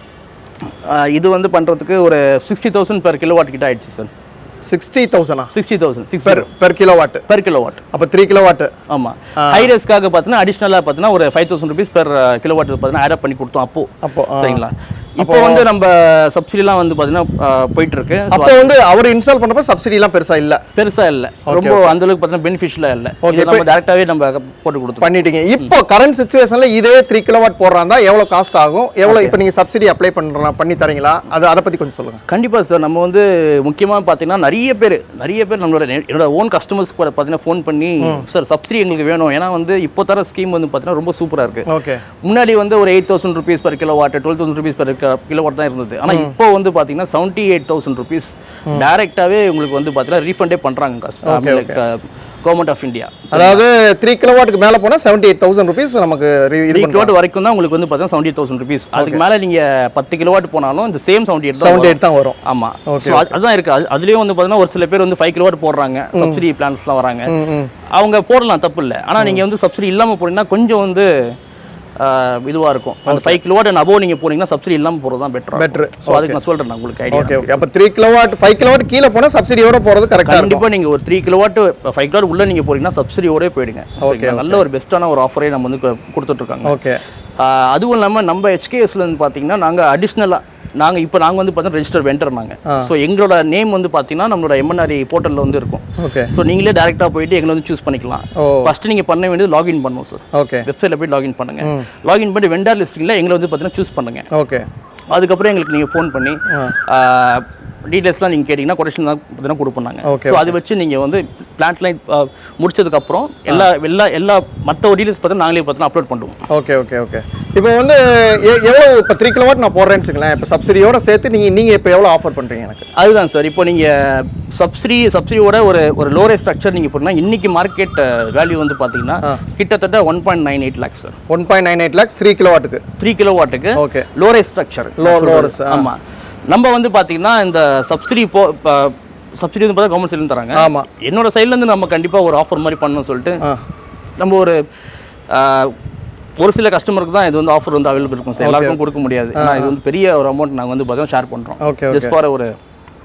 ஆஹ் இது வந்து பண்ணுறதுக்கு ஒரு sixty thousand per kilo watt கிட்ட ஆயிடுச்சு சார் சிக்ஸ்டி தௌசண்டா sixty thousand six per per kilo watt per kilo watt அப்போ த்ரீ கிலோ வாட் ஆமாம் ஹை ரேஸ்க்காக பார்த்தீங்கன்னா அடிஷ்னலாக பார்த்தீங்கன்னா ஒரு five thousand rupees per kilo watt பார்த்தீங்கன்னா ஆட் பண்ணி கொடுத்தோம் அப்போ அப்போ ஆ. சரிங்களா இப்போ வந்து நம்ம சப்சிடிலாம் வந்து பார்த்தீங்கன்னா ஆஹ் போயிட்டு இருக்கு So, அப்போ வந்து அவர் இன்ஸ்டால் பண்ணப்ப சப்சிடிலாம் பெருசா இல்ல பெருசா இல்லை ரொம்ப அந்த அளவுக்கு பார்த்தீங்கன்னா பெனிஃபிஷியலாக இல்லை Okay, இது நம்ம டேரெக்டாகவே நம்ம போட்டு கொடுத்தோம் பண்ணிட்டீங்க இப்போ கரண்ட் சுச்சுவேஷன்ல இதே த்ரீ கிலோ வாட் போடுறாந்தா எவ்வளவு காஸ்ட் ஆகும் எவ்வளவு இப்போ நீங்க சப்சிடி அப்ளை பண்றா பண்ணி தரீங்களா அது அதை பத்தி கொஞ்சம் சொல்லுங்க கண்டிப்பாக சார் நம்ம வந்து முக்கியமாக பார்த்தீங்கன்னா நிறைய பேர் நிறைய பேர் நம்மளோட நெ- என்னோட ஓன் கஸ்டமர்ஸ் கூட பார்த்தீங்கன்னா ஃபோன் பண்ணி சார் சப்சிடி எங்களுக்கு வேணும் ஏன்னா வந்து இப்போ தர ஸ்கீம் வந்து பார்த்தீங்கன்னா ரொம்ப சூப்பராக இருக்குது ஓகே முன்னாடி வந்து ஒரு eight thousand rupees per kilo watt twelve thousand rupees per kilo watt தான் இருந்தது ஆனால் இப்போ வந்து பார்த்தீங்கன்னா செவன்ட்டி எயிட் தௌசண்ட் ருபீஸ் டேரெக்டாகவே உங்களுக்கு வந்து பார்த்தீங்கன்னா ரீஃபண்டே பண்ணுறாங்க கவர்மெண்ட் ஆஃப் இந்தியா அதாவது த்ரீ கிலோ வாட்டுக்கு மேல போனா செவன்டி எயிட் தௌசண்ட் ருபீஸ் நமக்கு re- இது த்ரீ பண்ணுறாங்க கிலோவாட் வரைக்கும் தான் உங்களுக்கு வந்து பார்த்தீங்கன்னா செவன்ட்டி தௌசண்ட் ருபீஸ் அதுக்கு மேலே நீங்கள் பத்து கிலோவாட் போனாலும் இந்த சேம் செவன்ட்டி எயிட் தான் செவன்டி எயிட் தான் வரும் ஆமா So, அது- அதுதான் இருக்கு அது- அதுலயும் வந்து பாத்தீங்கன்னா ஒரு சில பேர் வந்து ஃபைவ் கிலோவாட் போடுறாங்க சப்சிடி பிளான்ஸ்லாம் வராங்க ம், ம். அவங்க போடலாம் தப்பு இல்லை ஆனா நீங்க வந்து சப்சிடி இல்லாம போனீங்கன்னா கொஞ்சம் வந்து ஆஹ், இதுவா இருக்கும் அந்த ஃபைவ் கிலோவாட் அண்ட் அபோவ் நீங்க போனீங்கன்னா சப்சிடி இல்லாம போறது தான் பெட்டர் Better. ஸோ அதுக்கு நான் சொல்றேன் நான் உங்களுக்கு ஐடியா ஓகே ஓகே அப்போ three kilo watt five kilo watt கீழே போனா சப்சிடியோட போறது கரெக்டா இருக்கும் கண்டிப்பா நீங்க ஒரு த்ரீ கிலோவாட் ஃபைவ் கிலோவாட் உள்ள நீங்க போறீங்கன்னா சப்சிடியோடய போயிடுங்க சரிங்களா? நல்ல ஒரு பெஸ்ட்டான ஒரு ஆஃபரே நம்ம வந்து கு- கொடுத்துட்டு இருக்காங்க ஓகே ஆஹ், அதுவும் இல்லாம நம்ம ஹெச்கேஎஸ்ல வந்து பாத்தீங்கன்னா நாங்க அடிஷ்னலா நாங்க இப்போ நாங்க வந்து பார்த்தீங்கன்னா ரெஜிஸ்டர் வெண்டர் நாங்க ஸோ எங்களோட நேம் வந்து பாத்தீங்கன்னா நம்மளோட எம்என்ஆர்இ போர்ட்டல்ல வந்து இருக்கும் ஓகே ஸோ நீங்களே டேரெக்டாக போயிட்டு எங்களை வந்து சூஸ் பண்ணிக்கலாம் ஓ ஃபர்ஸ்ட் நீங்கள் பண்ண வேண்டியது லாகின் பண்ணணும் சார் ஓகே வெப்சைட்டில் போய் லாகின் பண்ணுங்க லாகின் பண்ணி வெண்டார் லிஸ்டிங்கில் எங்களை வந்து பார்த்தீங்கன்னா சூஸ் பண்ணுங்க ஓகே அதுக்கப்புறம் எங்களுக்கு நீங்கள் ஃபோன் பண்ணி டீட்டெயில்ஸ்லாம் நீங்கள் கேட்டிங்கன்னா கொட்டேஷன் தான் பார்த்தீங்கன்னா கொடுப்போம் Okay, ஸோ அதை வச்சு நீங்கள் வந்து பிளான்ட் லைன் முடிச்சதுக்கப்புறம் எல்லா எல்லா எல்லா மற்ற டீட்டெயில்ஸ் பார்த்தா நாங்களே பார்த்தீங்கன்னா அப்லோட் பண்ணுவோம் ஓகே ஓகே ஓகே இப்போ வந்து எ- எவ்வளவு இப்போ த்ரீ கிலோ வாட் நான் போடுறேன்னு வச்சுங்களேன் இப்போ சப்சிடியோட சேர்த்து நீங்க நீங்க இப்போ எவ்வளவு ஆஃபர் பண்றீங்க எனக்கு அதுதான் சார் இப்போ நீங்கள் சப்சிடி சப்சிடியோட ஒரு ஒரு லோரே ஸ்ட்ரக்சர் நீங்கள் போட்டீங்கன்னா இன்னைக்கு மார்க்கெட் வேல்யூ வந்து பார்த்தீங்கன்னா கிட்டத்தட்ட one point nine eight lakhs sir one point nine eight lakhs three kilo வாட்டுக்கு த்ரீ கிலோ வாட்டுக்கு okay lower structure Low- lowest, ஆ. ஆமா நம்ம வந்து பாத்தீங்கன்னா இந்த சப்சிடி போ சப்சிடி வந்து பார்த்தா கவர்மெண்ட் சைட்லேருந்து தராங்க ஆமா என்னோட side ல இருந்து நம்ம கண்டிப்பா ஒரு ஆஃபர் மாதிரி பண்ணணும்னு சொல்லிட்டு ஆ நம்ம ஒரு ஆ, ஒரு சில கஸ்டமருக்கு தான் இது வந்து ஆஃபர் வந்து அவைலபிள் இருக்கும் சார் எல்லாருக்கும் கொடுக்க முடியாது ஏன்னா இது வந்து பெரிய ஒரு அமௌண்ட் நாங்கள் வந்து பார்த்தீங்கன்னா ஷேர் பண்ணுறோம் ஓகே ஓகே ஜஸ்ட் ஃபார் ஒரு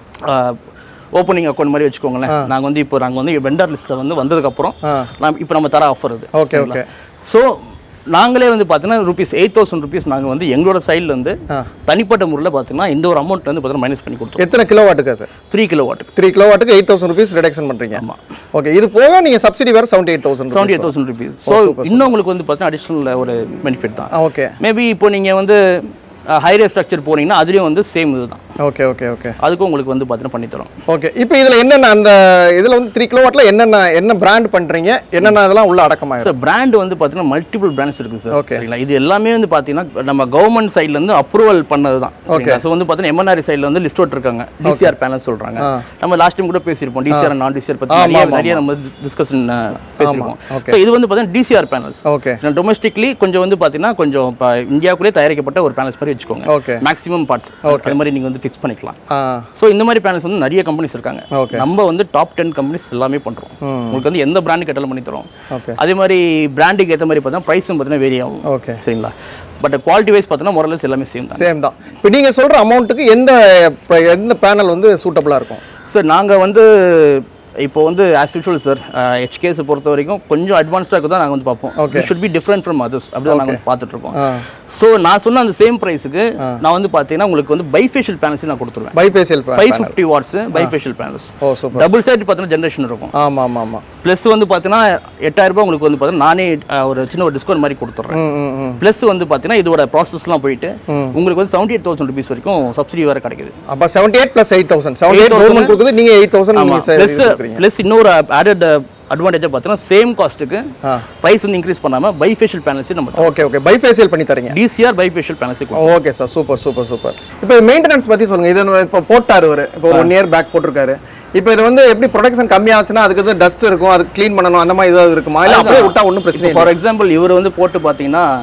ஓப்பனிங் அக்கௌண்ட் மாதிரி வச்சுக்கோங்களேன் நாங்கள் வந்து இப்போ நாங்கள் வந்து வெண்டர் லிஸ்ட்டில் வந்து வந்ததுக்கப்புறம் ஆ நாம் இப்போ நம்ம தர ஆஃபர் இது ஓகே ஓகே ஸோ நாங்களே வந்து பார்த்தீங்கன்னா ருபீஸ் எயிட் தௌசண்ட் ருபீஸ் நாங்கள் வந்து எங்களோட சைடில் வந்து ஆ தனிப்பட்ட முறையில் பார்த்தீங்கன்னா இந்த ஒரு அமௌண்ட் வந்து பார்த்தீங்கன்னா மைனஸ் பண்ணி கொடுத்தோம் எத்தனை கிலோ வாட்டுக்கு அது த்ரீ கிலோ வாட்டுக்கு த்ரீ கிலோ வாட்டுக்கு எயிட் தௌசண்ட் ருபீஸ் ரிடக்ஷன் பண்றீங்க ஆமாம் ஓகே இது போக நீங்க சப்சிடி வேற seventy eight thousand seventy eight thousand rupees so இன்னும் உங்களுக்கு வந்து பார்த்தீங்கன்னா அடிஷ்னல் ஒரு பெனிஃபிட் தான் ஓகே மேபி இப்போ நீங்கள் வந்து ஹைரே ஸ்ட்ரக்சர் போனீங்கன்னா அதுலேயும் வந்து சேம் இதுதான் ஓகே ஓகே ஓகே அதுக்கும் உங்களுக்கு வந்து பார்த்தீங்கன்னா பண்ணித்தரோம் ஓகே இப்போ இதுல என்னென்ன அந்த இதுல வந்து த்ரீ கிலோ வாட்ல என்னென்ன என்ன பிராண்ட் பண்றீங்க என்னென்ன இதெல்லாம் உள்ள அடக்கமாயிடும் சார் பிராண்ட் வந்து பார்த்தீங்கன்னா மல்டிபிள் பிராண்ட்ஸ் இருக்குது சார் Okay. சரிங்களா இது எல்லாமே வந்து பார்த்தீங்கன்னா நம்ம கவர்மெண்ட் சைட்லேருந்து அப்ரூவல் பண்ணது தான் ஓகே ஸோ வந்து பார்த்தீங்கன்னா எம்என்ஆர் சைடில் வந்து லிஸ்ட் இருக்காங்க டிசிஆர் பேனல் சொல்கிறாங்க ஆ. நம்ம லாஸ்ட் டைம் கூட பேசியிருப்போம் டிசிஆர் நான் டிசிஆர் பற்றி ஆமா, நிறைய ஆமா, நிறைய நம்ம டிஸ்கஷன் பேசியிருக்கோம் okay. ஸோ இது வந்து பார்த்தீங்கன்னா டிசிஆர் பேனல்ஸ் ஓகே டொமஸ்டிக்லி கொஞ்சம் வந்து பார்த்தீங்கன்னா கொஞ்சம் இப்போ இந்தியாவுக்குள்ளே தயாரிக்கப்பட்ட ஒரு பேனல்ஸ் மாதிரி வச்சுக்கோங்க ஓகே மேக்ஸிமம் பார்ட்ஸ் அது மாதிரி நீங்கள் வந்து ஃபிக்ஸ் பண்ணிக்கலாம் ஆ ஸோ இந்த மாதிரி பேனல்ஸ் வந்து நிறைய கம்பெனிஸ் இருக்காங்க ஓகே நம்ம வந்து டாப் டென் கம்பெனிஸ் எல்லாமே பண்ணுறோம் ம். உங்களுக்கு வந்து எந்த பிராண்டு கேட்டாலும் பண்ணி தரோம் ஓகே அதே மாதிரி பிராண்டுக்கு ஏற்ற மாதிரி பார்த்தா ப்ரைஸும் பார்த்தீங்கன்னா வேரி ஆகும் ஓகே சரிங்களா பட் குவாலிட்டி வைஸ் பார்த்தோன்னா மொரலஸ் எல்லாமே சேம் தான் சேம் தான் இப்போ நீங்க சொல்ற அமௌண்ட்டுக்கு எந்த இப்போ எந்த பேனல் வந்து சூட்டபிளா இருக்கும் சார் நாங்கள் வந்து இப்போ வந்து ஆஸ் யூஷுவல் சார் ஹெச்கேஸ் பொறுத்த வரைக்கும் கொஞ்சம் அட்வான்ஸ்டாக தான் நாங்கள் வந்து பார்ப்போம் Okay. Should be different from others அப்படி தான் நாங்கள் பார்த்துட்டு இருக்கோம் ஆ ஸோ நான் சொன்ன அந்த சேம் ப்ரைஸுக்கு நான் வந்து பார்த்தீங்கன்னா உங்களுக்கு வந்து பைஃபேஷியல் பேனல்ஸ் நான் கொடுத்துருவேன் bifacial five fifty watts bifacial panels oh super double side பார்த்தீங்கன்னா ஜென்ரேஷன் இருக்கும் ஆமா ஆமா ஆமா ப்ளஸ் வந்து பார்த்தீங்கன்னா எட்டாயிரம் ரூபாய் உங்களுக்கு வந்து பார்த்தீங்கன்னா நானே அஹ், ஒரு சின்ன ஒரு டிஸ்கவுண்ட் மாதிரி கொடுத்துட்றேன் ம் ம் ம் ப்ளஸ் வந்து பார்த்தீங்கன்னா இதோட ப்ராசஸ்லாம் போயிட்டு ம். உங்களுக்கு வந்து செவன்டி எயிட் தௌசண்ட் ருபீஸ் வரைக்கும் சப்சிடி வேறு கிடைக்குது அப்போ seventy eight plus eight thousand seventy eight government கொடுக்குது நீங்க எயிட் தௌசண்ட் ஆமாம் நீங்கள் ப்ளஸ் கொடுக்குறீங்க ப்ளஸ் இன்னொரு ஆடட் அட்வான்டேஜாக பார்த்தீங்கன்னா சேம் காஸ்ட்டுக்கு ஆ ப்ரைஸ் வந்து இன்க்ரீஸ் பண்ணாமல் பைஃபேஷியல் பேனல்ஸே நம்ம ஓகே ஓகே பைஃபேஷியல் பண்ணி தரீங்க டிசிஆர் பைஃபேஷியல் பேனல்ஸே okay sir super super super இப்போ மெயின்டெனன்ஸ் பத்தி சொல்லுங்க இது இப்போ போட்டாரு ஒரு இப்போ ஒன் இயர் பேக் போட்டிருக்காரு இப்போ இது வந்து எப்படி ப்ரொடக்ஷன் கம்மியாச்சுன்னா அதுக்கு வந்து டஸ்ட் இருக்கும் அதுக்கு க்ளீன் பண்ணணும் அந்த மாதிரி ஏதாவது இருக்குமா இல்லை அப்படியே விட்டா ஒன்றும் பிரச்சனை இல்லை ஃபார் எக்ஸாம்பிள் இவர் வந்து போட்டு பார்த்தீங்கன்னா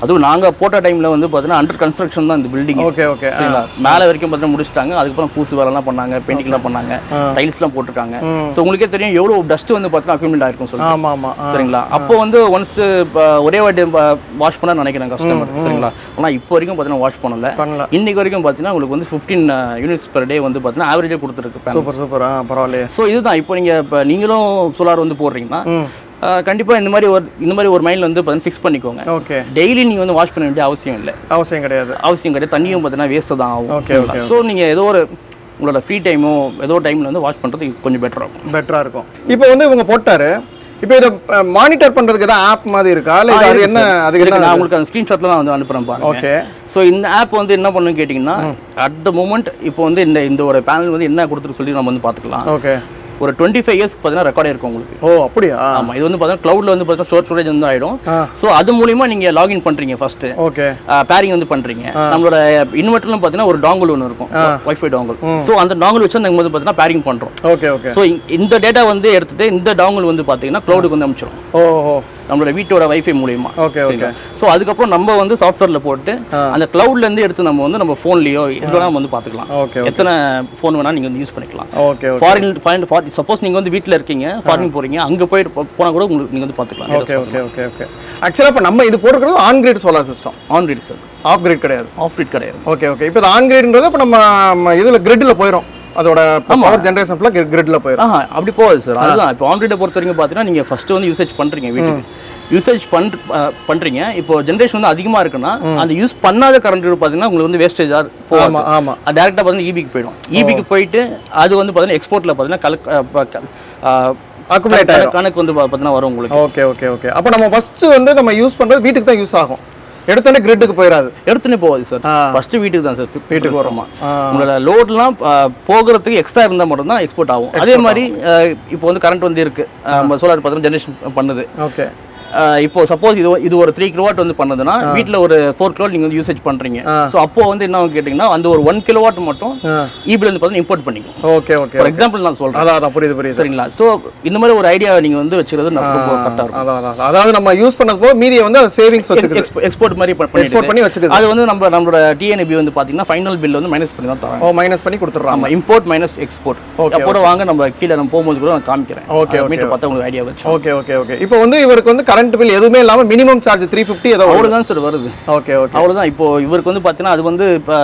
அதுவும் நாங்க போட்ட டைம்ல வந்து பார்த்தீங்கன்னா அண்டர் கன்ஸ்ட்ரக்ஷன் தான் இந்த பில்டிங் ஓகே ஓகே சரிங்களா மேலே வரைக்கும் பார்த்தீங்கன்னா முடிச்சிட்டாங்க அதுக்கப்புறம் பூசு வேலைலாம் பண்ணாங்க பெயிண்டிங்லாம் பண்ணாங்க டைல்ஸ்லாம் போட்டிருக்காங்க ஸோ உங்களுக்கே தெரியும் எவ்வளோ டஸ்ட் வந்து பார்த்தீங்கன்னா அக்யூமெண்ட் ஆயிருக்கும் சொல்லி ஆமா ஆமா ஆ. சரிங்களா அப்போ வந்து ஒன்ஸ் ஒரே வாட்டி வாஷ் பண்ண நினைக்கிறேன் கஸ்டமர் சரிங்களா ஆனால் இப்போ வரைக்கும் பார்த்தீங்கன்னா வாஷ் பண்ணல பண்ணல இன்னைக்கு வரைக்கும் பார்த்தீங்கன்னா உங்களுக்கு வந்து ஃபிஃப்டீன் யூனிட்ஸ் per டே வந்து பார்த்தீங்கன்னா ஆவரேஜாக கொடுத்துருக்கு panel. சூப்பர் சூப்பர் ஆ பரவாயில்லையே ஸோ இதுதான் இப்போ நீங்கள் இப்போ நீங்களும் சோலார் வந்து போடுறீங்கன்னா ம் கண்டிப்பாக இந்த மாதிரி ஒரு இந்த மாதிரி ஒரு மைண்ட் வந்து பார்த்தீங்கன்னா ஃபிக்ஸ் பண்ணிக்கோங்க ஓகே டெய்லி நீங்கள் வந்து வாஷ் பண்ண வேண்டிய அவசியம் இல்லை அவசியம் கிடையாது அவசியம் கிடையாது தண்ணியும் பார்த்தீங்கன்னா வேஸ்ட்டு தான் ஆகும் Okay, okay, ஸோ நீங்கள் ஏதோ ஒரு உங்களோட ஃப்ரீ டைமோ ஏதோ டைமில் வந்து வாஷ் பண்ணுறது கொஞ்சம் பெட்டராக இருக்கும் பெட்டரா இருக்கும் இப்போ வந்து இவங்க போட்டாரு இப்போ இதை மானிட்டர் பண்றதுக்கு ஏதாவது ஆப் மாதிரி இருக்கா இல்ல இது அது என்ன அதுக்கு இருக்கு, என்ன நான் உங்களுக்கு அந்த ஸ்க்ரீன்ஷாட்ல நான் வந்து அனுப்புகிறேன் பாருங்க ஓகே ஸோ இந்த ஆப் வந்து என்ன பண்ணுன்னு கேட்டிங்கன்னா அட் த மூமெண்ட் இப்போ வந்து இந்த இந்த ஒரு பேனல் வந்து என்ன கொடுத்துட்டு சொல்லி நம்ம வந்து பார்த்துக்கலாம் ஓகே ஒரு டுவெண்ட்டி ஃபைவ் இயர்ஸ்க்கு பார்த்தீங்கன்னா ரெக்கார்ட் இருக்கும் உங்களுக்கு ஓ அப்படியா ஆமாம் இது வந்து பார்த்தீங்கன்னா க்ளவுடில் வந்து பார்த்தீங்கன்னா ஸ்டோர் ஸ்டோரேஜ் வந்து ஆகிடும் ஆ. ஸோ அது மூலியமா நீங்கள் லாகின் பண்ணுறீங்க ஃபஸ்ட்டு ஓகே பேரிங் வந்து பண்ணுறீங்க நம்மளோட இன்வெர்ட்டர்லாம் பார்த்தீங்கன்னா ஒரு டாங்கல் ஒன்று இருக்கும் வைஃபை டாங்கல் ஸோ அந்த டாங்கல் வச்சு நாங்கள் வந்து பார்த்தீங்கன்னா பேரிங் பண்ணுறோம் ஓகே ஓகே ஸோ இந்த டேட்டா வந்து எடுத்துட்டு இந்த டாங்கல் வந்து பார்த்தீங்கன்னா க்ளவுடுக்கு வந்து அனுப்பிச்சிடும் ஓ ஓ நம்மளோட வீட்டோட வைஃபை மூலியமா ஓகே ஓகே ஸோ அதுக்கப்புறம் நம்ம வந்து சாஃப்ட்வேர்ல போட்டு அந்த cloudல இருந்து எடுத்து நம்ம வந்து நம்ம ஃபோன்லயோ எதுனா நம்ம வந்து பார்த்துக்கலாம் ஓகே எத்தனை ஃபோன் வேணா நீங்க வந்து யூஸ் பண்ணிக்கலாம் okay okay foreign foreign foreign suppose நீங்க வந்து வீட்டில் இருக்கீங்க ஃபாரின் போறீங்க அங்க போயிட்டு போ- போனா கூட உங்களுக்கு நீங்க வந்து பார்த்துக்கலாம் ஓகே ஓகே ஓகே ஓகே ஆக்சுவலாக இப்போ நம்ம இது போட்டுக்கிறது on grid solar system on grid sir off grid கிடையாது ஆஃப் ரீட் கிடையாது ஓகே ஓகே இப்போ ஆன் கிரேட்ன்றது இப்போ நம்ம நம்ம இதில் கிரிட்டில் போயிடும் அதோட பவர் ஜென்ரேஷன் ஃபுல்லாக கிரிட்டில் போயிடும் ஆஹா அப்படி போகாது சார் அதுதான் இப்போ ஆன் ரீட்டை பொறுத்த வரைக்கும் பார்த்தீங்கன்னா நீங்க ஃபர்ஸ்ட் வந்து யூசேஜ் பண்றீங்க வீட்டுக்கு யூசேஜ் பண் அஹ், பண்றீங்க இப்போ ஜென்ரேஷன் வந்து அதிகமா இருக்குன்னா அந்த யூஸ் பண்ணாத கரண்ட் பார்த்தீங்கன்னா உங்களுக்கு வந்து வேஸ்டேஜாக போகாது ஆமாம் ஆமாம் அது டேரெக்டாக பார்த்தீங்கன்னா ஈபிக்கு போயிடும் ஈபிக்கு போயிட்டு அது வந்து பார்த்தீங்கன்னா எக்ஸ்போர்ட்டில் பார்த்தீங்கன்னா கலக் Accumulate ஆயிரும். கணக்கு வந்து பா- பார்த்தீங்கன்னா வரும் உங்களுக்கு ஓகே ஓகே ஓகே அப்போ நம்ம ஃபர்ஸ்ட் வந்து நம்ம யூஸ் பண்ணுறது வீட்டுக்கு தான் யூஸ் ஆகும் எடுத்தோடனே கிரிட்டுக்கு போயிடாது எடுத்துன்னு போகாது சார் ஆ. ஃபர்ஸ்ட் வீட்டுக்கு தான் சார் வீட்டுக்கு வரும் ஆ. உங்களோட லோட்லாம் போகிறதுக்கு எக்ஸ்ட்ரா இருந்தால் மட்டும்தான் எக்ஸ்போர்ட் ஆகும் அதே மாதிரி அஹ், இப்போ வந்து கரண்ட் வந்து இருக்கு சோலார் பார்த்தீங்கன்னா ஜென்ரேஷன் பண்ணுது ஓகே அஹ், இப்போ சப்போஸ் இது இது ஒரு த்ரீ கிலோவாட் வந்து பண்ணதுன்னா வீட்டில் ஒரு ஃபோர் கிலோவாட் நீங்கள் வந்து யூசேஜ் பண்ணுறீங்க ஸோ அப்போ வந்து என்ன ஆகும் கேட்டிங்கன்னா அந்த ஒரு ஒன் கிலோவாட் மட்டும் ஆ ஈபில் வந்து பார்த்தீங்கன்னா இம்போர்ட் பண்ணிக்கும் ஓகே ஓகே ஃபார் எக்ஸாம்பிள் நான் சொல்கிறேன் அதான் அதான் புரியுது புரியுது சரிங்களா ஸோ இந்த மாதிரி ஒரு ஐடியா நீங்கள் வந்து வச்சுக்கிறது கரெக்டாக இருக்கும் அதான் அதான் அதாவது நம்ம யூஸ் பண்ணது போக மீதியை வந்து அது சேவிங்ஸ் வச்சுக்குது எக்ஸ்போர்ட் மாதிரி ப- எக்ஸ்போர்ட் பண்ணிட்டு பண்ணி வச்சுக்குது அது வந்து நம்ம நம்மளோட டிஎன்பி வந்து பார்த்தீங்கன்னா ஃபைனல் பில் வந்து மைனஸ் பண்ணி தான் தராங்க ஓ மைனஸ் பண்ணி கொடுத்துட்றாங்க ஆமா இம்போர்ட் மைனஸ் எக்ஸ்போர்ட் Okay, அப்போ வாங்க நம்ம கீழே நம்ம போகும்போது கூட நான் காமிக்கிறேன் Okay, okay, மீட்டர் பார்த்தா உங்களுக்கு ஐடியா வச்சு ஓகே ஓகே ஓகே இப்போ வந்து இவருக்கு வந்து கரண்ட் பில் எதுவுமே இல்லாமல் மினிமம் சார்ஜ் த்ரீ ஃபிஃப்டி ஏதோ வரும் அவ்வளோதான் சார் வருது ஓகே ஓகே அவ்வளோதான் இப்போ இவருக்கு வந்து பார்த்தீங்கன்னா அது வந்து இப்போ